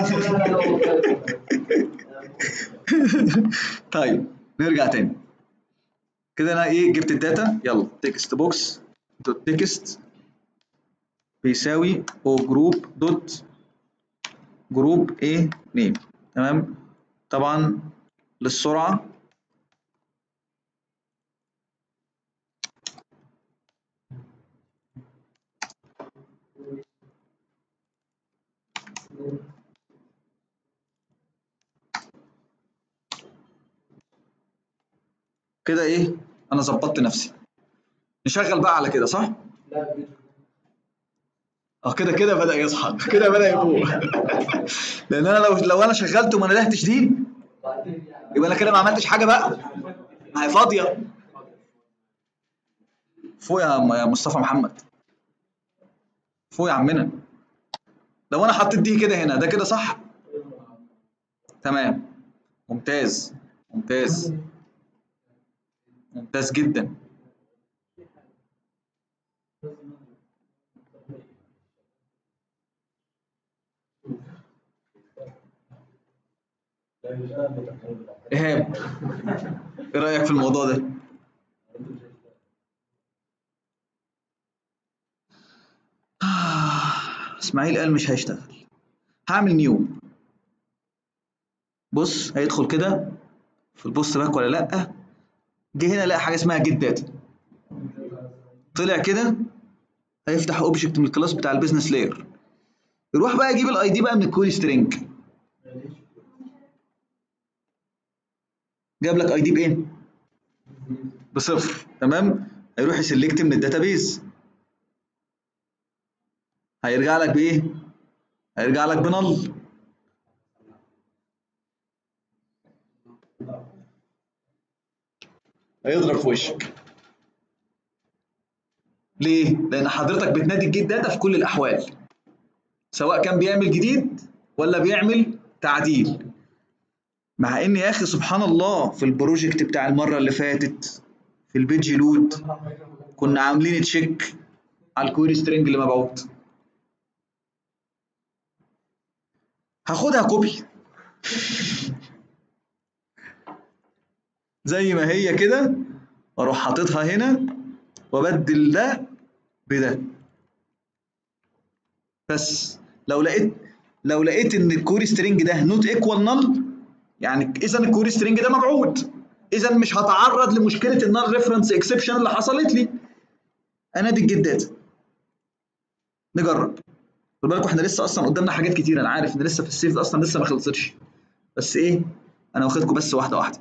طيب نرجع تاني كده انا ايه جبت الداتا يلا تكست بوكس دوت تكست بيساوي او جروب دوت جروب ايه نيم تمام طبعا للسرعه كده ايه انا ظبطت نفسي نشغل بقى على كده صح اه كده كده بدأ يصحى كده بدأ يفوق لان انا لو لو انا شغلته وما ندهتش دي يبقى انا كده ما عملتش حاجه بقى ما هي فاضيه فوق يا م- يا مصطفى محمد فوق يا عمنا لو انا حطيت دي كده هنا ده كده صح تمام ممتاز ممتاز ممتاز جدا ايهاب ايه رايك في الموضوع ده اسماعيل قال مش هيشتغل هعمل نيو بص هيدخل كده في البوست باك ولا لا جه هنا لقى حاجه اسمها جيت داتا طلع كده هيفتح اوبجكت من الكلاس بتاع البيزنس لاير يروح بقى يجيب الاي دي بقى من الكويري سترينج جاب لك اي دي بايه بصفر تمام هيروح يسلكت من الداتابيز هيرجع لك بايه هيرجع لك بنل هيضرب في وشك ليه لان حضرتك بتنادي الجيت داتا في كل الاحوال سواء كان بيعمل جديد ولا بيعمل تعديل مع ان يا اخي سبحان الله في البروجكت بتاع المره اللي فاتت في البيج لود كنا عاملين تشيك على الكويري سترينج اللي مبعوت هاخدها كوبي زي ما هي كده واروح حاططها هنا وابدل ده بده بس لو لقيت لو لقيت ان الكوري سترينج ده نوت ايكوال نل يعني اذا الكوري سترينج ده مبعوث اذا مش هتعرض لمشكله النال ريفرنس اكسبشن اللي حصلت لي انا دي الجدات نجرب خد بالكم احنا لسه اصلا قدامنا حاجات كتير انا عارف ان لسه في السيف اصلا لسه ما خلصتش بس ايه انا واخدكم بس واحده واحده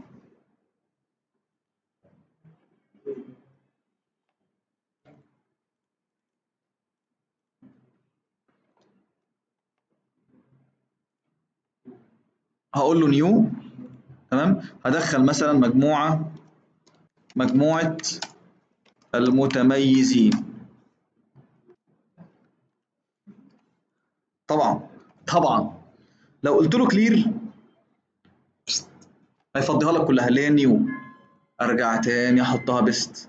هقول له نيو تمام هدخل مثلا مجموعه مجموعه المتميزين طبعا طبعا لو قلت له كلير هيفضيها لك كلها اللي هي نيو ارجع تاني احطها بيست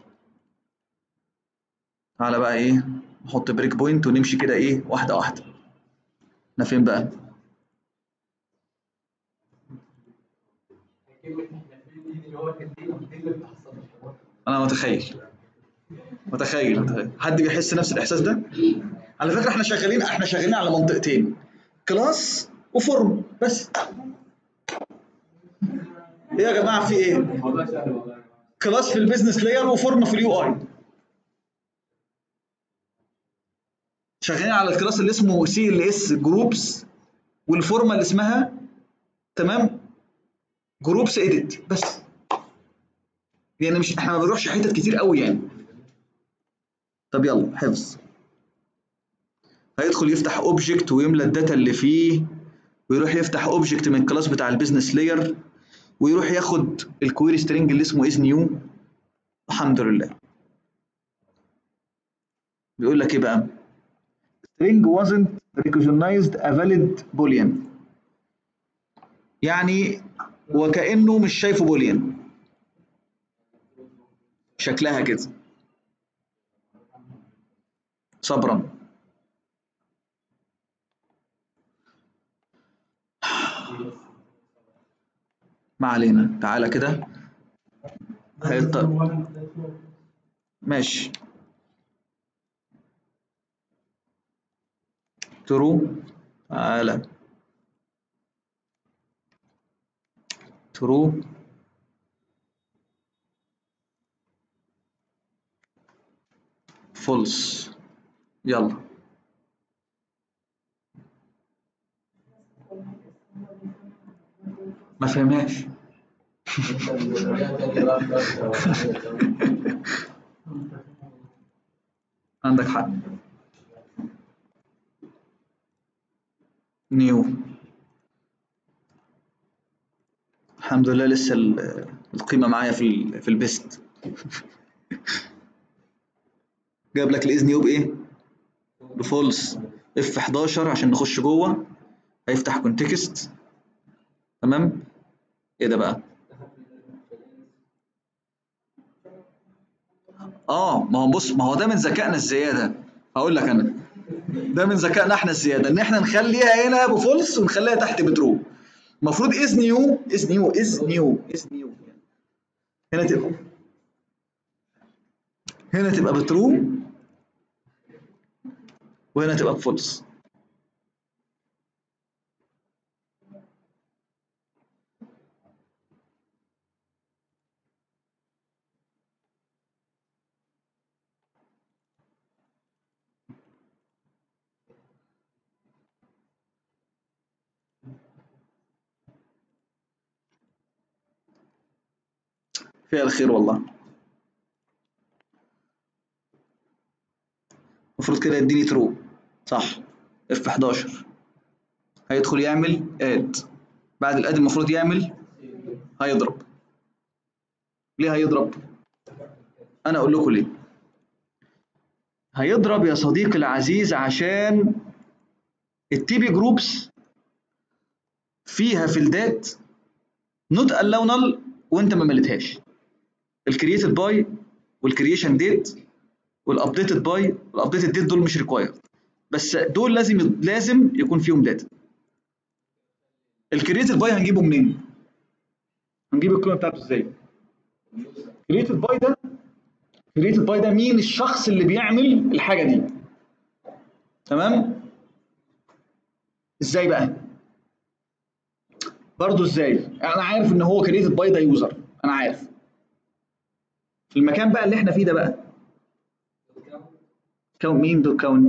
تعالى بقى ايه نحط بريك بوينت ونمشي كده ايه واحده واحده احنا فين بقى انا متخيل متخيل متخيل حد بيحس نفس الاحساس ده على فكره احنا شغالين احنا شغالين على منطقتين كلاس وفورم بس ايه يا جماعه في ايه كلاس في البيزنس لاير وفورم في اليو اي شغالين على الكلاس اللي اسمه سي ال اس جروبس والفورمه اللي اسمها تمام جروبس اديت بس يعني مش احنا ما بنروحش حتت كتير قوي يعني طب يلا حفظ هيدخل يفتح اوبجكت ويملى الداتا اللي فيه ويروح يفتح اوبجكت من الكلاس بتاع البيزنس لاير ويروح ياخد الكويري سترينج اللي اسمه از نيو الحمد لله بيقول لك ايه بقى string wasn't recognized a valid boolean يعني وكأنه مش شايفه بوليان شكلها كده صبرا ما علينا تعالى كده هيط... ماشي ترو تعالى ترو فولس يلا ما فهمهاش عندك حق نيو الحمد لله لسه ال- القيمة معايا في ال في البيست جاب لك الاز نيو بايه؟ بفولس اف 11 عشان نخش جوه هيفتح كونتكست تمام ايه ده بقى؟ اه ما هو بص ما هو ده من ذكائنا الزياده هقول لك انا ده من ذكائنا احنا الزياده ان احنا نخليها هنا بفولس ونخليها تحت بترو المفروض از نيو از نيو از نيو از نيو هنا تبقى هنا تبقى بترو وهنا تبقى بفولس فيها الخير والله المفروض كده يديني ترو صح اف 11 هيدخل يعمل اد بعد الاد المفروض يعمل هيضرب ليه هيضرب انا اقول لكم ليه هيضرب يا صديقي العزيز عشان التي بي جروبس فيها فيلدات نوت الاونال وانت ما مليتهاش الكرييتد باي والكرييشن ديت والابديتد باي والابديتد ديت دول مش ريكوايرد بس دول لازم لازم يكون فيهم داتا الكرييتد باي هنجيبه منين؟ هنجيب القيمه بتاعته ازاي؟ كرييتد باي ده كرييتد باي ده مين الشخص اللي بيعمل الحاجه دي تمام؟ ازاي بقى؟ برضه ازاي؟ انا عارف ان هو كرييتد باي ده يوزر انا عارف في المكان بقى اللي احنا فيه ده بقى كون مين دول كاونت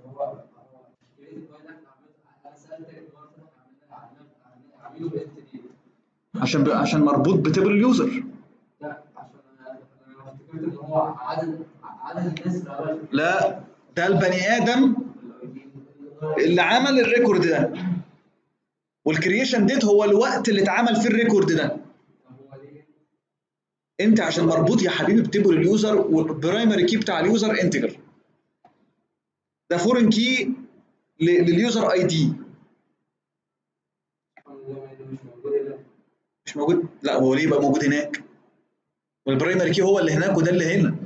عشان ب... عشان مربوط بتبر اليوزر لا عشان انا أنا افتكرت ان هو عدد عدد الناس اللي عملت لا ده البني ادم اللي عمل الريكورد ده والكرييشن ديت هو الوقت اللي اتعمل فيه الريكورد ده هو ليه انت عشان مربوط يا حبيبي بتبر اليوزر والبرايمري كي بتاع اليوزر انتجر ده فورن كي لليوزر اي دي مش موجود هنا مش موجود لا هو ليه بقى موجود هناك والبرايمري كي هو اللي هناك وده اللي هنا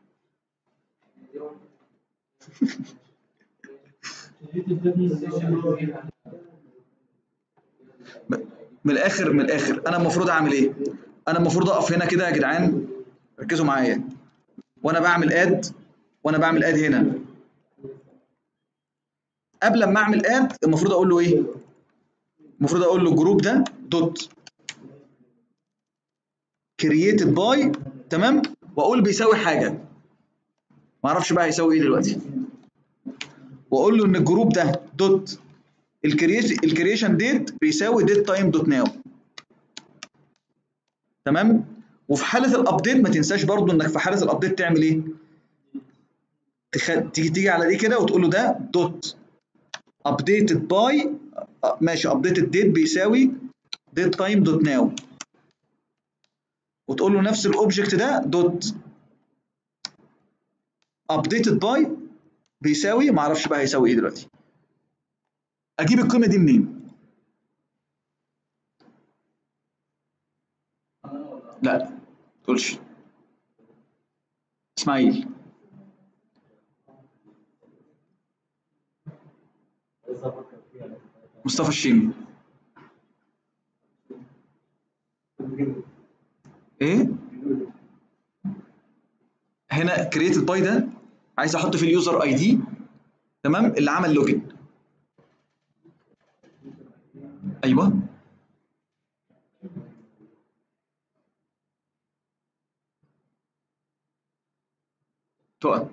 من الاخر من الاخر انا المفروض اعمل ايه انا المفروض اقف هنا كده يا جدعان ركزوا معايا وانا بعمل اد وانا بعمل اد هنا قبل ما اعمل اد المفروض اقول له ايه المفروض اقول له الجروب ده دوت كرييتد باي تمام واقول بيساوي حاجه ما اعرفش بقى هيساوي ايه دلوقتي واقول له ان الجروب ده دوت الكرييشن ديت بيساوي ديت تايم دوت ناو تمام وفي حاله الابديت ما تنساش برضو انك في حاله الابديت تعمل ايه تخ... تيجي تيجي على دي كده وتقول له ده دوت ابديتد باي ماشي ابديتد ديت بيساوي ديت تايم دوت ناو وتقول له نفس الاوبجكت ده دوت ابديتد باي بيساوي ما اعرفش بقى هيساوي ايه دلوقتي اجيب القيمه دي منين لا ما تقولش اسماعيل مصطفى الشيمي ايه هنا كرييتد باي ده عايز احط فيه اليوزر اي دي تمام اللي عمل لوجن ايوه تقى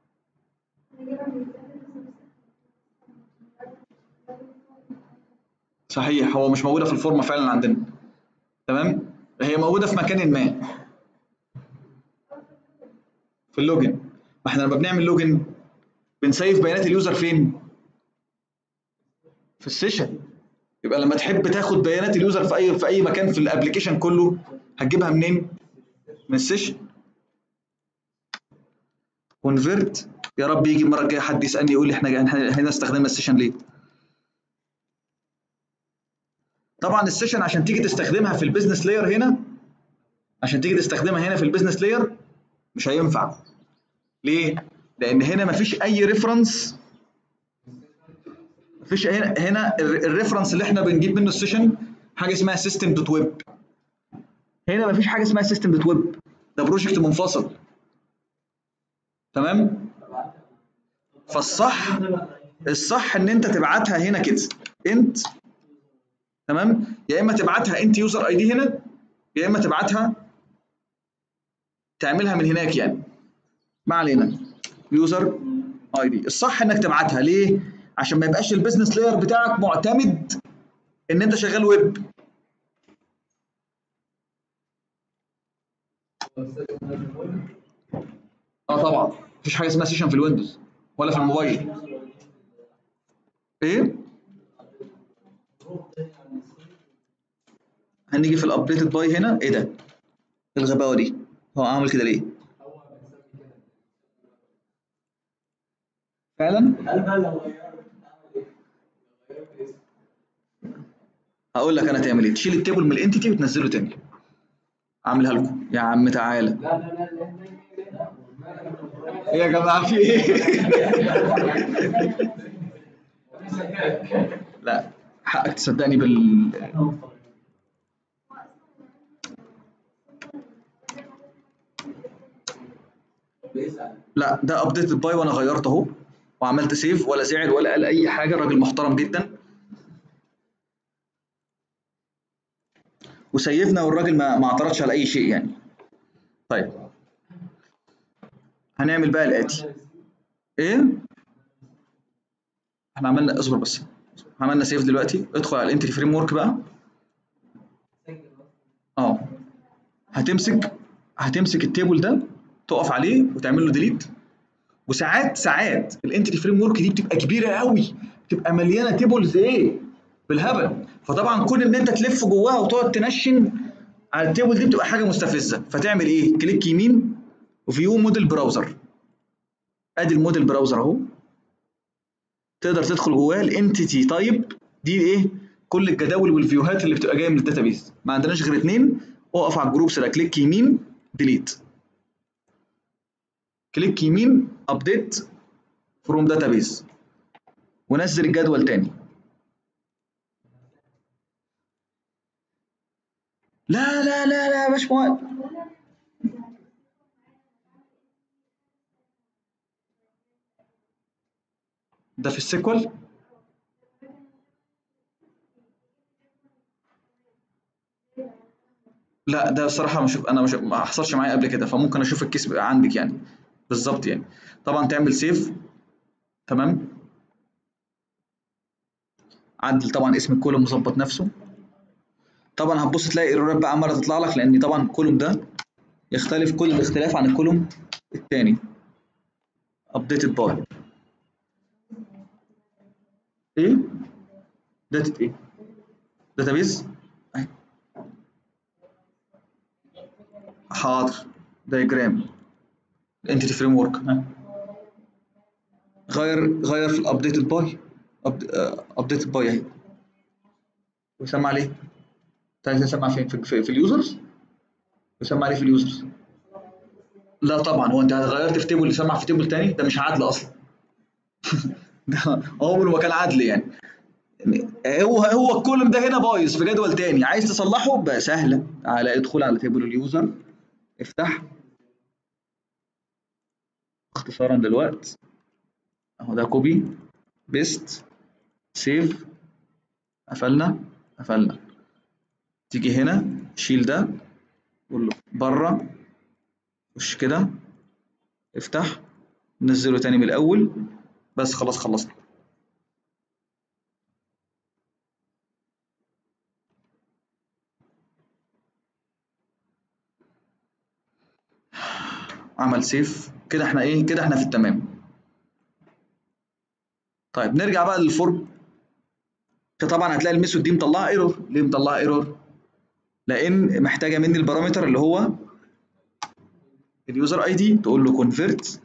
صحيح هو مش موجوده في الفورمه فعلا عندنا تمام هي موجوده في مكان ما في اللوجن ما احنا لما بنعمل لوجن بنسيف بيانات اليوزر فين في السيشن يبقى لما تحب تاخد بيانات اليوزر في اي في اي مكان في الابلكيشن كله هتجيبها منين من السيشن كونفيرت يا رب يجي المره الجايه حد يسالني يقول لي احنا هنا استخدمنا السيشن ليه طبعا السيشن عشان تيجي تستخدمها في البيزنس لاير هنا عشان تيجي تستخدمها هنا في البيزنس لاير مش هينفع ليه لان هنا مفيش اي ريفرنس مفيش هنا هنا الريفرنس اللي احنا بنجيب منه السيشن حاجه اسمها سيستم دوت ويب هنا مفيش حاجه اسمها سيستم دوت ويب ده بروجكت منفصل تمام فالصح الصح ان انت تبعتها هنا كده انت تمام يا اما تبعتها انت يوزر اي دي هنا يا اما تبعتها تعملها من هناك يعني ما علينا يوزر اي دي الصح انك تبعتها ليه عشان ما يبقاش البيزنس لاير بتاعك معتمد ان انت شغال ويب اه طبعا مفيش حاجه اسمها سيشن في الويندوز ولا في الموبايل ايه هنيجي في الابديتد باي هنا ايه ده الغباوه دي هو عامل كده ليه فعلا هقول لك انا تعمل ايه تشيل التيبل من الانتيتي وتنزله تاني اعملها لكم يا عم تعالى ايه يا جماعه في ايه لا حقك تصدقني بال لا ده ابديت باي وانا غيرت اهو وعملت سيف ولا زعل ولا قال اي حاجه راجل محترم جدا وسيفنا والراجل ما ما اعترضش على اي شيء يعني طيب هنعمل بقى الاتي ايه احنا عملنا اصبر بس عملنا سيف دلوقتي ادخل على الانتري فريم ورك بقى اه هتمسك هتمسك التيبل ده تقف عليه وتعمل له ديليت وساعات ساعات الانتري فريم ورك دي بتبقى كبيره قوي بتبقى مليانه تيبلز ايه بالهبل فطبعا كون ان انت تلف جواها وتقعد تنشن على التيبل دي بتبقى حاجه مستفزه فتعمل ايه كليك يمين وفيو موديل براوزر ادي الموديل براوزر اهو تقدر تدخل جواه الانتيتي تايب دي ايه كل الجداول والفيوهات اللي بتبقى جايه من الداتابيز ما عندناش غير اتنين اقف على الجروبس ده كليك يمين ديليت كليك يمين ابديت فروم داتابيز ونزل الجدول تاني لا لا لا لا يا باشمهندس ده في السيكوال لا ده الصراحه مش انا مش ما حصلش معايا قبل كده فممكن اشوف الكيس بقى عندك يعني بالظبط يعني طبعا تعمل سيف تمام عدل طبعا اسم الكولوم مظبط نفسه طبعا هتبص تلاقي ايرورات بقى عماله تطلع لك لان طبعا الكولوم ده يختلف كل الاختلاف عن الكولوم الثاني updated by ايه داتا ايه داتابيز حاضر دايجرام الانتيتي فريم ورك غير غير في الابديتد باي ابديتد باي اهي وسمع عليه تعالى تسمع فين في, في, في اليوزرز وسمع عليه في اليوزرز لا طبعا هو انت غيرت في تيبل يسمع في تيبل تاني ده مش عدل اصلا ده عمره ما كان عدل يعني هو هو الكولوم ده هنا بايظ في جدول تاني عايز تصلحه بقى سهله على ادخل على تيبل اليوزر افتح اختصارا للوقت اهو ده كوبي بيست سيف قفلنا قفلنا تيجي هنا شيل ده قول له بره خش كده افتح نزله تاني من الاول بس خلاص خلصنا عمل سيف كده احنا ايه كده احنا في التمام طيب نرجع بقى للفورم فطبعا هتلاقي الميثود دي مطلعه ايرور ليه مطلعه ايرور لان محتاجه مني البارامتر اللي هو اليوزر اي دي تقول له كونفيرت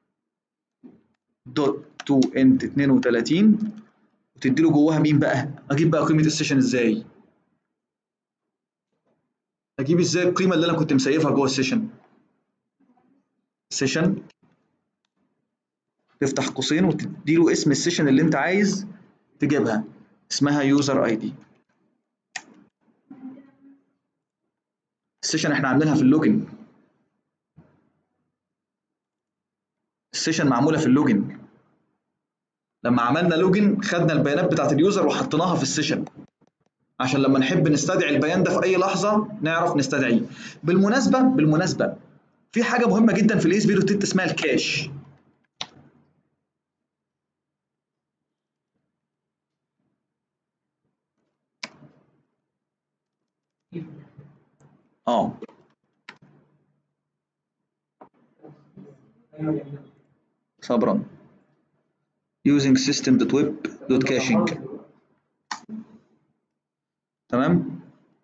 دوت تو انت 32 وتدي له جواها مين بقى اجيب بقى قيمه السيشن ازاي اجيب ازاي القيمه اللي انا كنت مسيفها جوه السيشن سيشن تفتح قوسين وتدي له اسم السيشن اللي انت عايز تجيبها اسمها يوزر اي دي السيشن احنا عاملينها في اللوجن السيشن معموله في اللوجن لما عملنا لوجن خدنا البيانات بتاعت اليوزر وحطيناها في السيشن عشان لما نحب نستدعي البيان ده في اي لحظه نعرف نستدعيه بالمناسبه بالمناسبه في حاجه مهمه جدا في الاس بي دوت اسمها الكاش اه صبرا using system.web.caching تمام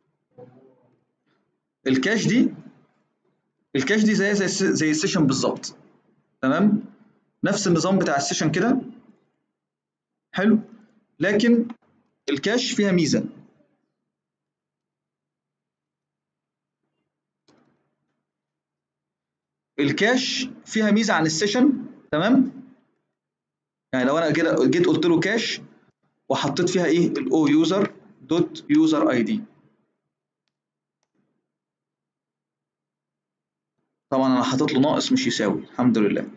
الكاش دي الكاش دي زي زي زي السيشن بالظبط تمام نفس النظام بتاع السيشن كده حلو لكن الكاش فيها ميزه الكاش فيها ميزه عن السيشن تمام يعني لو انا كده جيت قلت له كاش وحطيت فيها ايه الاو يوزر دوت يوزر اي دي طبعا انا حاطط له ناقص مش يساوي الحمد لله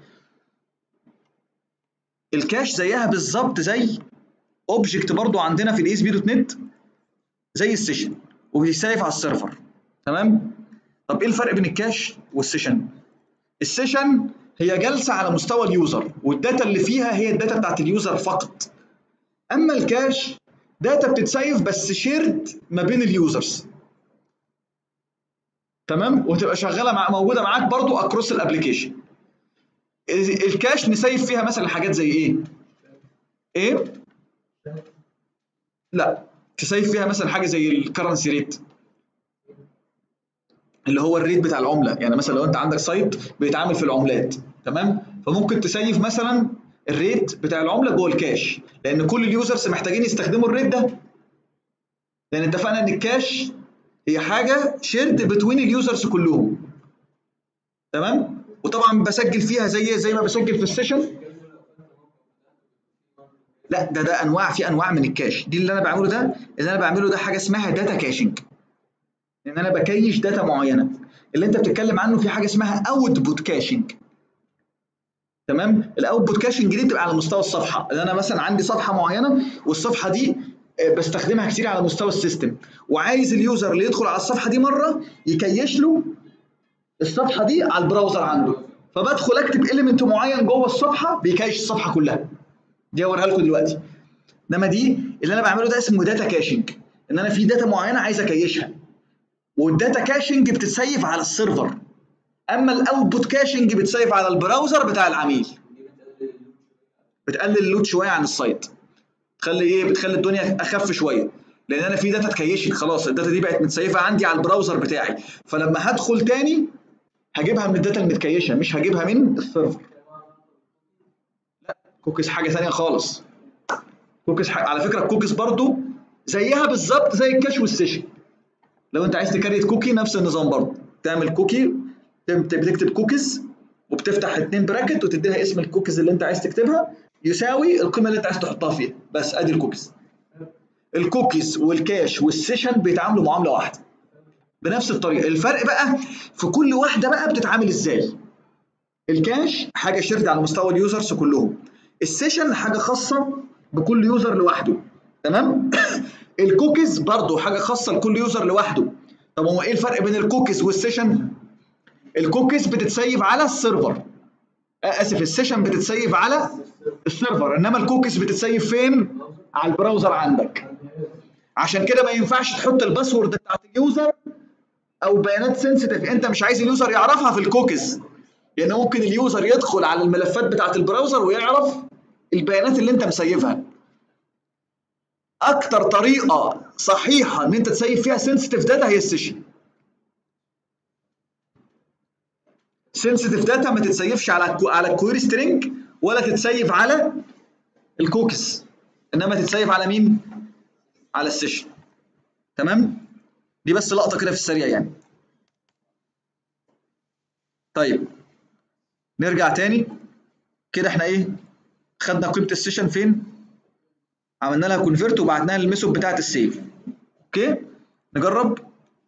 الكاش زيها بالظبط زي اوبجكت برضو عندنا في الاي اس بي دوت نت زي السيشن وبيسيف على السيرفر تمام طب ايه الفرق بين الكاش والسيشن السيشن هي جلسه على مستوى اليوزر والداتا اللي فيها هي الداتا بتاعت اليوزر فقط اما الكاش داتا بتتسيف بس شيرد ما بين اليوزرز تمام وتبقى شغاله مع موجوده معاك برضو اكروس الابلكيشن الكاش نسيف فيها مثلا حاجات زي ايه ايه لا تسيف فيها مثلا حاجه زي الكرنسي ريت اللي هو الريت بتاع العمله يعني مثلا لو انت عندك سايت بيتعامل في العملات تمام فممكن تسيف مثلا الريت بتاع العمله جوه الكاش لان كل اليوزرز محتاجين يستخدموا الريت ده لان اتفقنا ان الكاش هي حاجه شيرد بتوين اليوزرز كلهم تمام وطبعا بسجل فيها زي زي ما بسجل في السيشن لا ده ده انواع في انواع من الكاش دي اللي انا بعمله ده اللي انا بعمله ده حاجه اسمها داتا كاشنج ان انا بكيش داتا معينه اللي انت بتتكلم عنه في حاجه اسمها اوتبوت كاشنج تمام الاوتبوت كاشنج دي بتبقى على مستوى الصفحه ان انا مثلا عندي صفحه معينه والصفحه دي بستخدمها كتير على مستوى السيستم وعايز اليوزر اللي يدخل على الصفحه دي مره يكيش له الصفحه دي على البراوزر عنده فبدخل اكتب اليمنت معين جوه الصفحه بيكيش الصفحه كلها دي هوريها لكم دلوقتي انما دي اللي انا بعمله ده اسمه داتا كاشنج ان انا في داتا معينه عايز اكيشها والداتا كاشنج بتتسيف على السيرفر اما الاوتبوت كاشنج بتسيف على البراوزر بتاع العميل بتقلل اللود شويه عن السايت تخلي ايه بتخلي الدنيا اخف شويه لان انا في داتا اتكيشت خلاص الداتا دي بقت متسيفه عندي على البراوزر بتاعي فلما هدخل تاني هجيبها من الداتا المتكيشه مش هجيبها من السيرفر لا كوكيز حاجه ثانيه خالص كوكيز حاجة. على فكره الكوكيز برضو زيها بالظبط زي الكاش والسيشن لو انت عايز تكريت كوكي نفس النظام برضو تعمل كوكي بتكتب كوكيز وبتفتح اتنين براكت وتدي لها اسم الكوكيز اللي انت عايز تكتبها يساوي القيمه اللي انت عايز تحطها فيها بس ادي الكوكيز الكوكيز والكاش والسيشن بيتعاملوا معامله واحده بنفس الطريقه الفرق بقى في كل واحده بقى بتتعامل ازاي الكاش حاجه شيرد على مستوى اليوزرز كلهم السيشن حاجه خاصه بكل يوزر لوحده تمام الكوكيز برضو حاجه خاصه لكل يوزر لوحده طب هو ايه الفرق بين الكوكيز والسيشن الكوكيز بتتسيف على السيرفر اسف السيشن بتتسيف على السيرفر انما الكوكيز بتتسيف فين على البراوزر عندك عشان كده ما ينفعش تحط الباسورد بتاعت اليوزر او بيانات سنسيتيف انت مش عايز اليوزر يعرفها في الكوكيز لان ممكن اليوزر يدخل على الملفات بتاعت البراوزر ويعرف البيانات اللي انت مسيفها اكتر طريقه صحيحه ان انت تسيف فيها سنسيتيف داتا هي السيشن سنسيتيف داتا ما تتسيفش على الكو- على الكويري سترينج ولا تتسيف على الكوكس انما تتسيف على مين على السيشن تمام دي بس لقطه كده في السريع يعني طيب نرجع تاني كده احنا ايه خدنا قيمه السيشن فين عملنا لها كونفيرت وبعتناها للميثود بتاعه السيف اوكي نجرب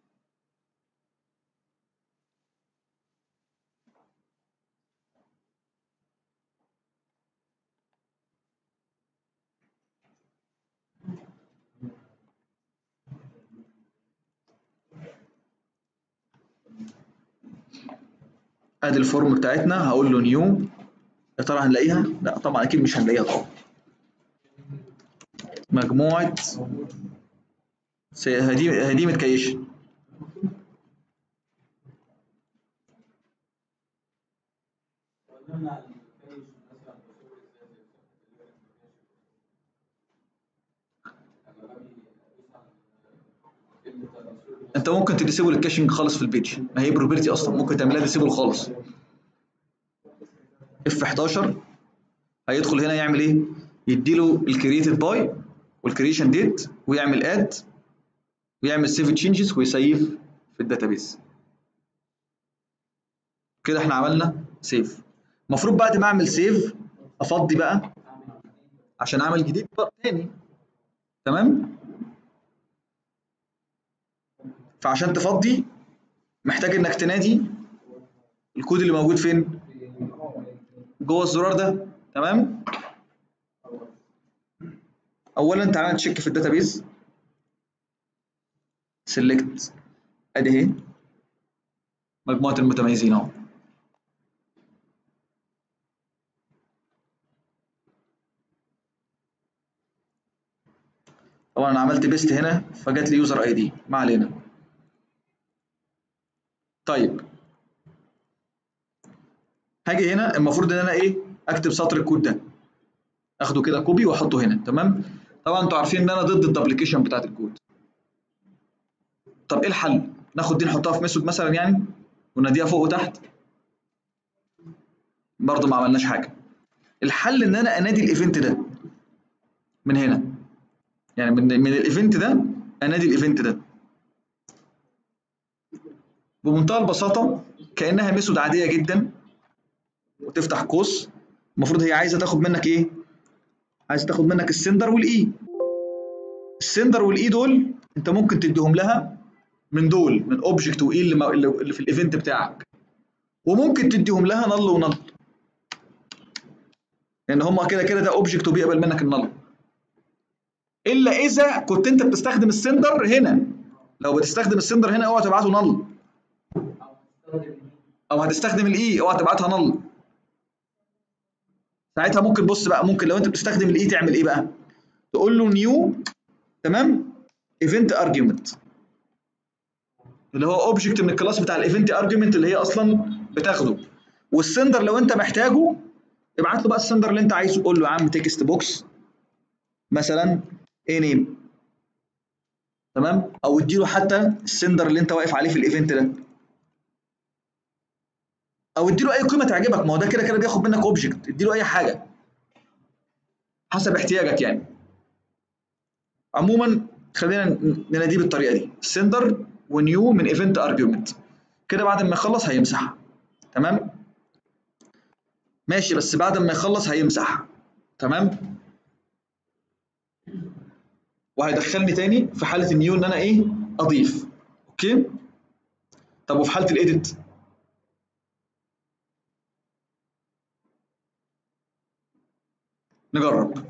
ادي الفورم بتاعتنا هقول له نيو يا ترى هنلاقيها؟ لا طبعا اكيد مش هنلاقيها طبعا مجموعة سي- هدي هدي متكيشة انت ممكن تديسيبل الكاشنج خالص في البيج ما هي بروبرتي اصلا ممكن تعملها ديسيبل خالص اف 11 هيدخل هنا يعمل ايه يديله الكرييتد باي والكريشن ديت ويعمل اد ويعمل سيف تشينجز ويسيف في الداتابيز كده احنا عملنا سيف المفروض بعد ما اعمل سيف افضي بقى عشان اعمل جديد بقى تاني تمام فعشان تفضي محتاج انك تنادي الكود اللي موجود فين جوه الزرار ده تمام اولا تعالى نتشيك في الداتابيز سيلكت ادي اهي مجموعه المتميزين اهو طبعا انا عملت بيست هنا فجات لي يوزر اي دي ما علينا طيب هاجي هنا المفروض ان انا ايه اكتب سطر الكود ده اخده كده كوبي واحطه هنا تمام طبعا انتوا عارفين ان انا ضد الدبليكيشن بتاعت الكود طب ايه الحل ناخد دي نحطها في ميثود مثلا يعني وناديها فوق وتحت برضه ما عملناش حاجه الحل ان انا انادي الايفنت ده من هنا يعني من من الايفنت ده انادي الايفنت ده بمنتهى البساطه كانها ميثود عاديه جدا وتفتح قوس المفروض هي عايزه تاخد منك ايه عايزه تاخد منك السندر والاي السندر والاي دول انت ممكن تديهم لها من دول من اوبجكت واي اللي, ما- اللي في الايفنت بتاعك وممكن تديهم لها نل ونل لان هما كده كده ده اوبجكت وبيقبل منك النل الا اذا كنت انت بتستخدم السندر هنا لو بتستخدم السندر هنا اوعى تبعته نل او هتستخدم الاي اوعى تبعتها نل ساعتها ممكن بص بقى ممكن لو انت بتستخدم الاي تعمل ايه بقى تقول له نيو تمام ايفنت ارجيومنت اللي هو اوبجكت من الكلاس بتاع الايفنت ارجيومنت اللي هي اصلا بتاخده والسندر لو انت محتاجه ابعت له بقى السندر اللي انت عايزه قول له يا عم تكست بوكس مثلا ايه نيم تمام او اديله حتى السندر اللي انت واقف عليه في الايفنت ده او اديله اي قيمه تعجبك ما هو ده كده كده بياخد منك اوبجكت اديله اي حاجه حسب احتياجك يعني عموما خلينا ن- نناديه بالطريقه دي سندر ونيو من ايفنت ارجيومنت كده بعد ما يخلص هيمسحها تمام ماشي بس بعد ما يخلص هيمسح تمام وهيدخلني تاني في حاله النيو ان انا ايه اضيف اوكي طب وفي حاله الايديت نجرب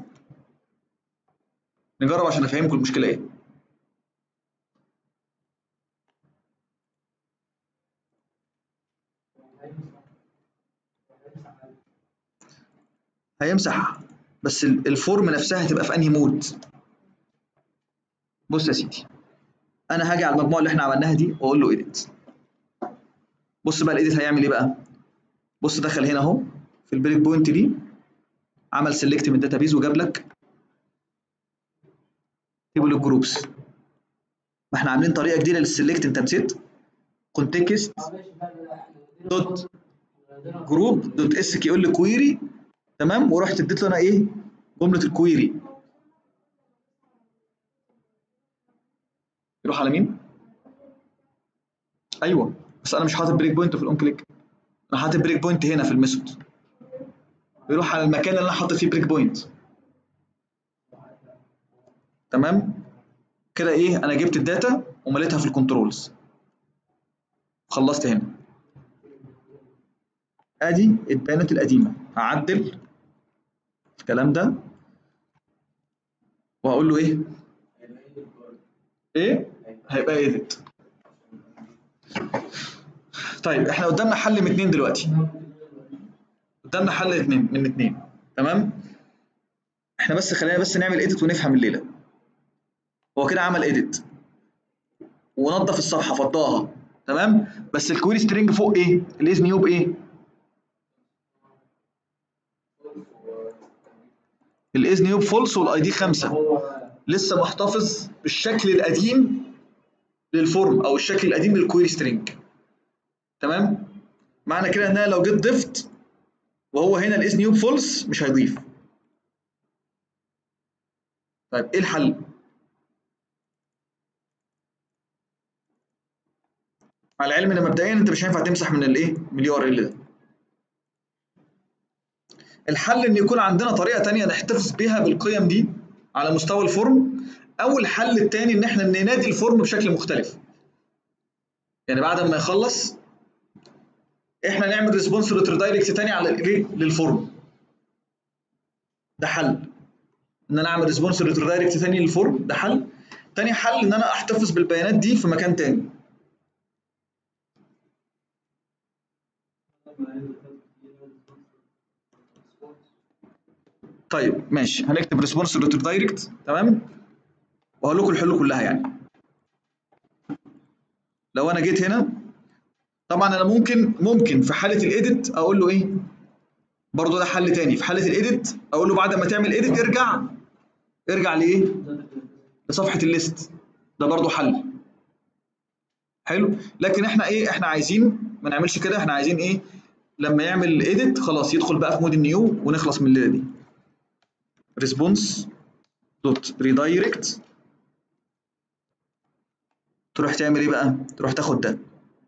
نجرب عشان افهمكم المشكله ايه هيمسح بس ال- الفورم نفسها هتبقى في انهي مود بص يا سيدي انا هاجي على المجموعه اللي احنا عملناها دي واقول له ايديت بص بقى الايديت هيعمل ايه بقى بص دخل هنا اهو في البريك بوينت دي عمل سيلكت من الداتابيز وجاب لك تيبل الجروبس ما احنا عاملين طريقه جديده للسلكت انت نسيت كونتكست دوت جروب دوت اس كيو ال كويري تمام ورحت اديت له انا ايه جمله الكويري يروح على مين ايوه بس انا مش حاطط بريك بوينت في الاون كليك انا حاطط بريك بوينت هنا في الميثود يروح على المكان اللي انا حاطط فيه بريك بوينت تمام كده ايه انا جبت الداتا ومليتها في الكنترولز خلصت هنا ادي البيانات القديمه هعدل الكلام ده وهقول له ايه ايه هيبقى ايديت طيب احنا قدامنا حل من اتنين دلوقتي قدامنا حل اتنين من اتنين تمام احنا بس خلينا بس نعمل ايديت ونفهم الليله هو كده عمل ايديت ونظف الصفحه فضاها تمام بس الكويري سترينج فوق ايه الاذن نيو بايه الاذن نيو بفولس والاي دي خمسة هو لسه محتفظ بالشكل القديم للفورم او الشكل القديم للكويري سترينج تمام معنى كده ان انا لو جيت ضفت وهو هنا الاذن نيو بفولس مش هيضيف طيب ايه الحل مع العلم ان مبدئيا انت مش هينفع تمسح من الايه من اليو ار ال ده الحل ان يكون عندنا طريقه تانية نحتفظ بيها بالقيم دي على مستوى الفورم او الحل التاني ان احنا ننادي الفورم بشكل مختلف يعني بعد ما يخلص احنا نعمل ريسبونس ريتردايركت تاني على الايه للفورم ده حل ان انا اعمل ريسبونس ريتردايركت تاني للفورم ده حل تاني حل ان انا احتفظ بالبيانات دي في مكان تاني طيب ماشي هنكتب ريسبونس ريتردايركت تمام وهقول لكم الحلول كلها يعني لو انا جيت هنا طبعا انا ممكن ممكن في حاله الايديت اقول له ايه برضه ده حل تاني في حاله الايديت اقول له بعد ما تعمل ايديت ارجع ارجع لايه لصفحه الليست ده برضه حل حلو لكن احنا ايه احنا عايزين ما نعملش كده احنا عايزين ايه لما يعمل ايديت خلاص يدخل بقى في مود النيو ونخلص من الليله دي response دوت ريدايركت تروح تعمل ايه بقى تروح تاخد ده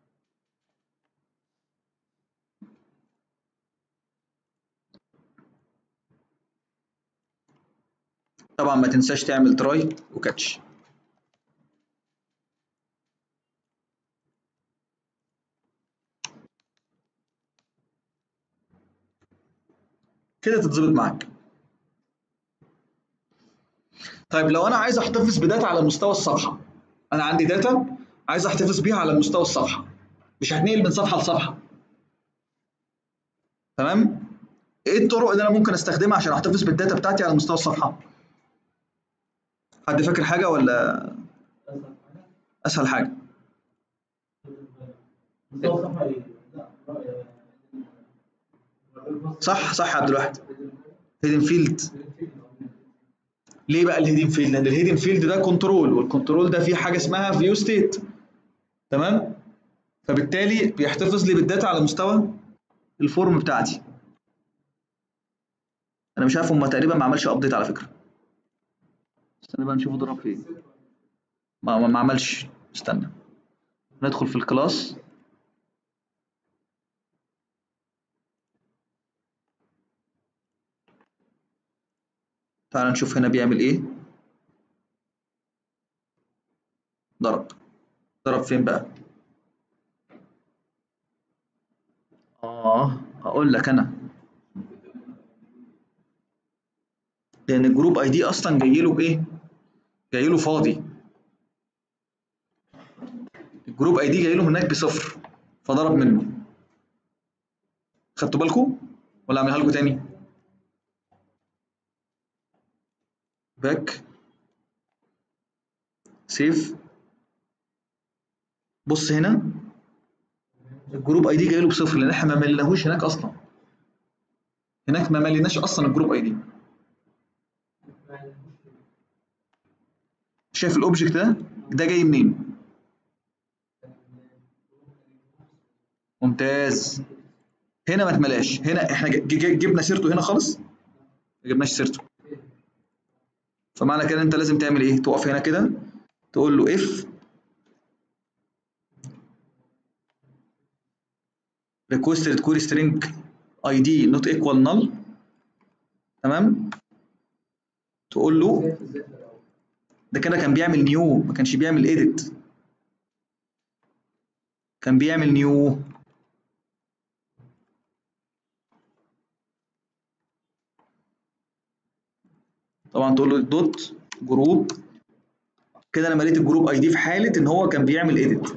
طبعا ما تنساش تعمل تراي وكاتش كده تتظبط معاك طيب لو انا عايز احتفظ بداتا على مستوى الصفحه انا عندي داتا عايز احتفظ بيها على مستوى الصفحه مش هتنقل من صفحه لصفحه تمام ايه الطرق اللي انا ممكن استخدمها عشان احتفظ بالداتا بتاعتي على مستوى الصفحه حد فاكر حاجه ولا اسهل حاجه صح صح يا عبد الواحد هيدن فيلد ليه بقى الهيدن فيلد لان الهيدن فيلد ده كنترول والكنترول ده فيه حاجه اسمها فيو ستيت تمام فبالتالي بيحتفظ لي بالداتا على مستوى الفورم بتاعتي انا مش عارف هما تقريبا ما عملش ابديت على فكره استنى بقى نشوفه ضرب فين ما ما ما عملش استنى ندخل في الكلاس تعال نشوف هنا بيعمل ايه ضرب ضرب فين بقى اه هقول لك انا لان الجروب اي دي اصلا جاي له بايه جاي له فاضي الجروب اي دي جاي له هناك بصفر فضرب منه خدتوا بالكم ولا اعملها لكم تاني باك سيف بص هنا الجروب اي دي جاي له بصفر لان احنا ما مليناهوش هناك اصلا هناك ما مليناش اصلا الجروب اي دي شايف الاوبجكت ده ده جاي منين ممتاز هنا ما اتملاش هنا احنا ج- ج- جبنا سيرته هنا خالص ما جبناش سيرته فمعنى كده انت لازم تعمل ايه تقف هنا كده تقول له اف requested query string id not equal null تمام تقول له ده كده كان بيعمل نيو ما كانش بيعمل edit كان بيعمل نيو طبعا تقول له دوت جروب كده انا مليت الجروب اي دي في حاله ان هو كان بيعمل edit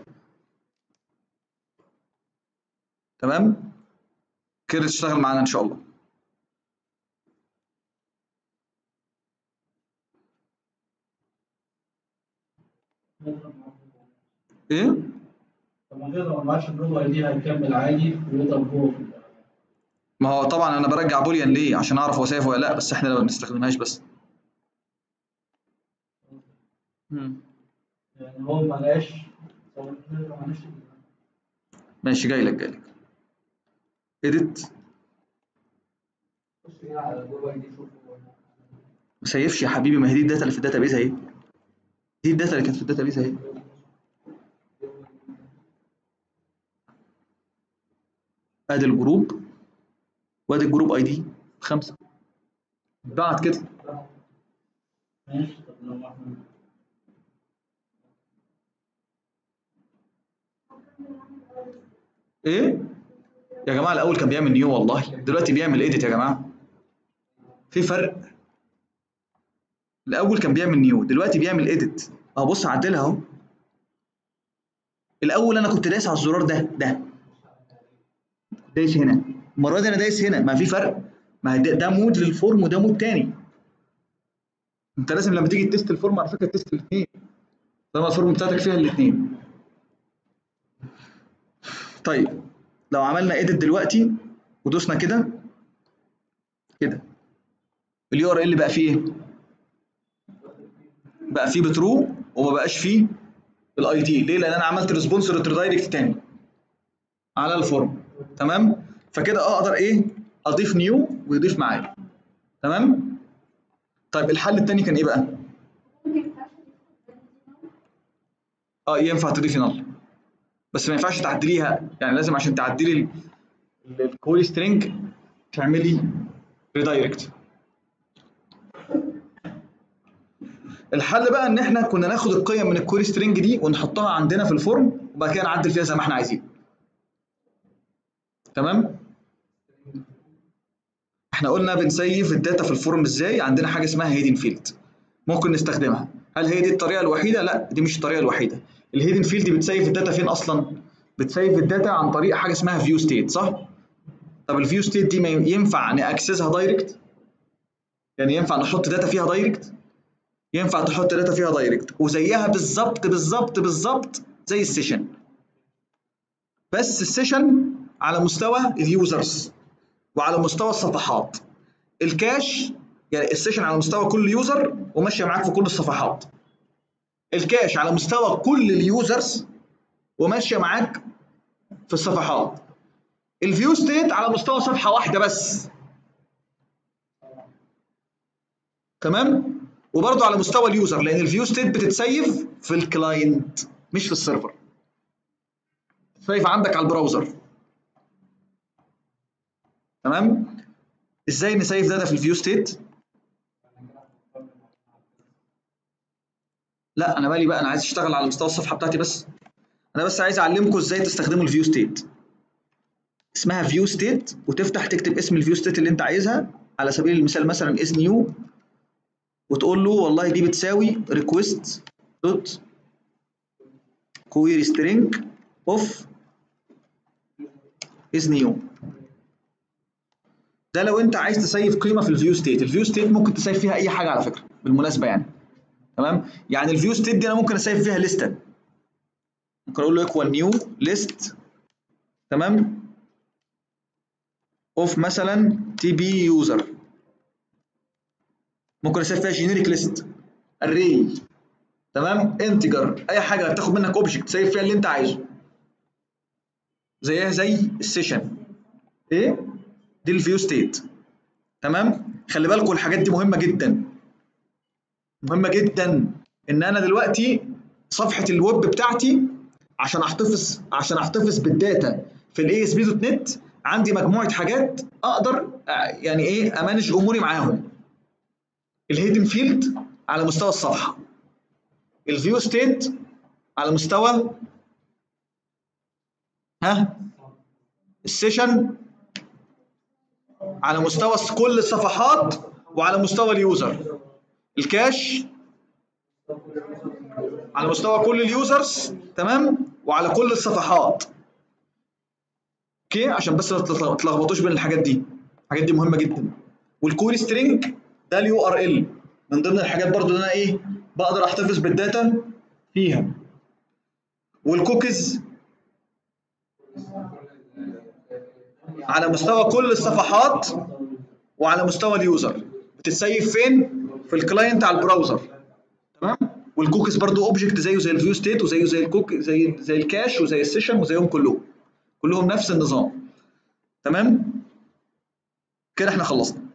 تمام كده تشتغل معانا ان شاء الله ايه طب ما كده لو ما معكش الجروب اي دي هيكمل عادي ويقدر جوه في ال- ما هو طبعا انا برجع بوليان ليه عشان اعرف هو سايف ولا لا بس احنا ما بنستخدمهاش بس مم. يعني هو ما لقاش هو كده ما عملش ماشي جاي لك جاي لك edit خش كده على جروب اي دي شوف هو ما سيفش يا حبيبي ما هي دي الداتا اللي في الداتا بيز اهي دي الداتا اللي كانت في الداتا بيز اهي ادي الجروب وادي الجروب اي دي خمسه بعد كده ماشي طب لو ما احنا ايه يا جماعه الاول كان بيعمل نيو والله دلوقتي بيعمل ايديت يا جماعه في فرق الاول كان بيعمل نيو دلوقتي بيعمل ايديت اهو بص عدلها اهو الاول انا كنت دايس على الزرار ده ده دايس هنا المره دي انا دايس هنا ما في فرق ما هي ده, ده مود للفورم وده مود تاني انت لازم لما تيجي تست الفورم على فكره تست الاثنين طالما الفورم بتاعتك فيها الاثنين طيب لو عملنا ايديت دلوقتي ودوسنا كده كده اليو ار ال بقى فيه ايه؟ بقى فيه بترو وما بقاش فيه الاي دي ليه؟ لان انا عملت ريسبونس ريتردايركت تاني على الفورم تمام؟ فكده اقدر ايه؟ اضيف نيو ويضيف معايا تمام؟ طيب الحل التاني كان ايه بقى؟ اه ينفع تضيفي نل بس ما ينفعش تعدليها يعني لازم عشان تعدلي الكويري سترينج تعملي ريدايركت الحل بقى ان احنا كنا ناخد القيم من الكويري سترينج دي ونحطها عندنا في الفورم وبعد كده نعدل فيها زي ما احنا عايزين تمام احنا قلنا بنسيف الداتا في الفورم ازاي عندنا حاجه اسمها هيدن فيلد ممكن نستخدمها هل هي دي الطريقه الوحيده لا دي مش الطريقه الوحيده الهيدن فيلد دي بتسيف الداتا فين اصلا بتسيف الداتا عن طريق حاجه اسمها فيو ستيت صح طب الفيو ستيت دي ما ينفع ناكسسها دايركت يعني ينفع نحط داتا فيها دايركت ينفع تحط داتا فيها دايركت وزيها بالظبط بالظبط بالظبط زي السيشن بس السيشن على مستوى اليوزرز وعلى مستوى الصفحات الكاش يعني السيشن على مستوى كل يوزر وماشيه معاك في كل الصفحات الكاش على مستوى كل اليوزرز وماشيه معاك في الصفحات الفيو ستيت على مستوى صفحه واحده بس تمام وبرضه على مستوى اليوزر لان الفيو ستيت بتتسيف في الكلاينت مش في السيرفر سيف عندك على البراوزر تمام ازاي نسيف داتا في الفيو ستيت لا انا بالي بقى انا عايز اشتغل على مستوى الصفحه بتاعتي بس انا بس عايز اعلمكم ازاي تستخدموا الفيو ستيت اسمها فيو ستيت وتفتح تكتب اسم الفيو ستيت اللي انت عايزها على سبيل المثال مثلا از نيو وتقول له والله دي بتساوي request دوت query string of is new ده لو انت عايز تسيف قيمه في الفيو ستيت الفيو ستيت ممكن تسيف فيها اي حاجه على فكره بالمناسبه يعني تمام يعني الفيو ستيت دي انا ممكن اسيف فيها لسته ممكن اقول له ايكوال نيو ليست تمام اوف مثلا تي بي يوزر ممكن اسيف فيها جينيريك ليست اري تمام انتجر اي حاجه تاخد منك اوبجكت سيف فيها اللي انت عايزه زيها زي السيشن ايه دي الفيو ستيت تمام خلي بالكم الحاجات دي مهمه جدا مهمه جدا ان انا دلوقتي صفحه الويب بتاعتي عشان احتفظ عشان احتفظ بالداتا في الاي اس بي دوت نت عندي مجموعه حاجات اقدر يعني ايه امانج اموري معاهم الهيدن فيلد على مستوى الصفحه الفيو ستيت على مستوى ها السيشن على مستوى كل الصفحات وعلى مستوى اليوزر الكاش على مستوى كل اليوزرز تمام وعلى كل الصفحات اوكي عشان بس ما تلخبطوش بين الحاجات دي الحاجات دي مهمه جدا والكول سترينج ده اليو ار ال من ضمن الحاجات برضو ان انا ايه بقدر احتفظ بالداتا فيها والكوكيز على مستوى كل الصفحات وعلى مستوى اليوزر بتتسيف فين في الكلاينت على البراوزر تمام والكوكيز برضو اوبجكت زيه زي الفيو ستيت وزيه زي الكوك زي زي الكاش وزي السيشن وزيهم كلهم كلهم نفس النظام تمام كده احنا خلصنا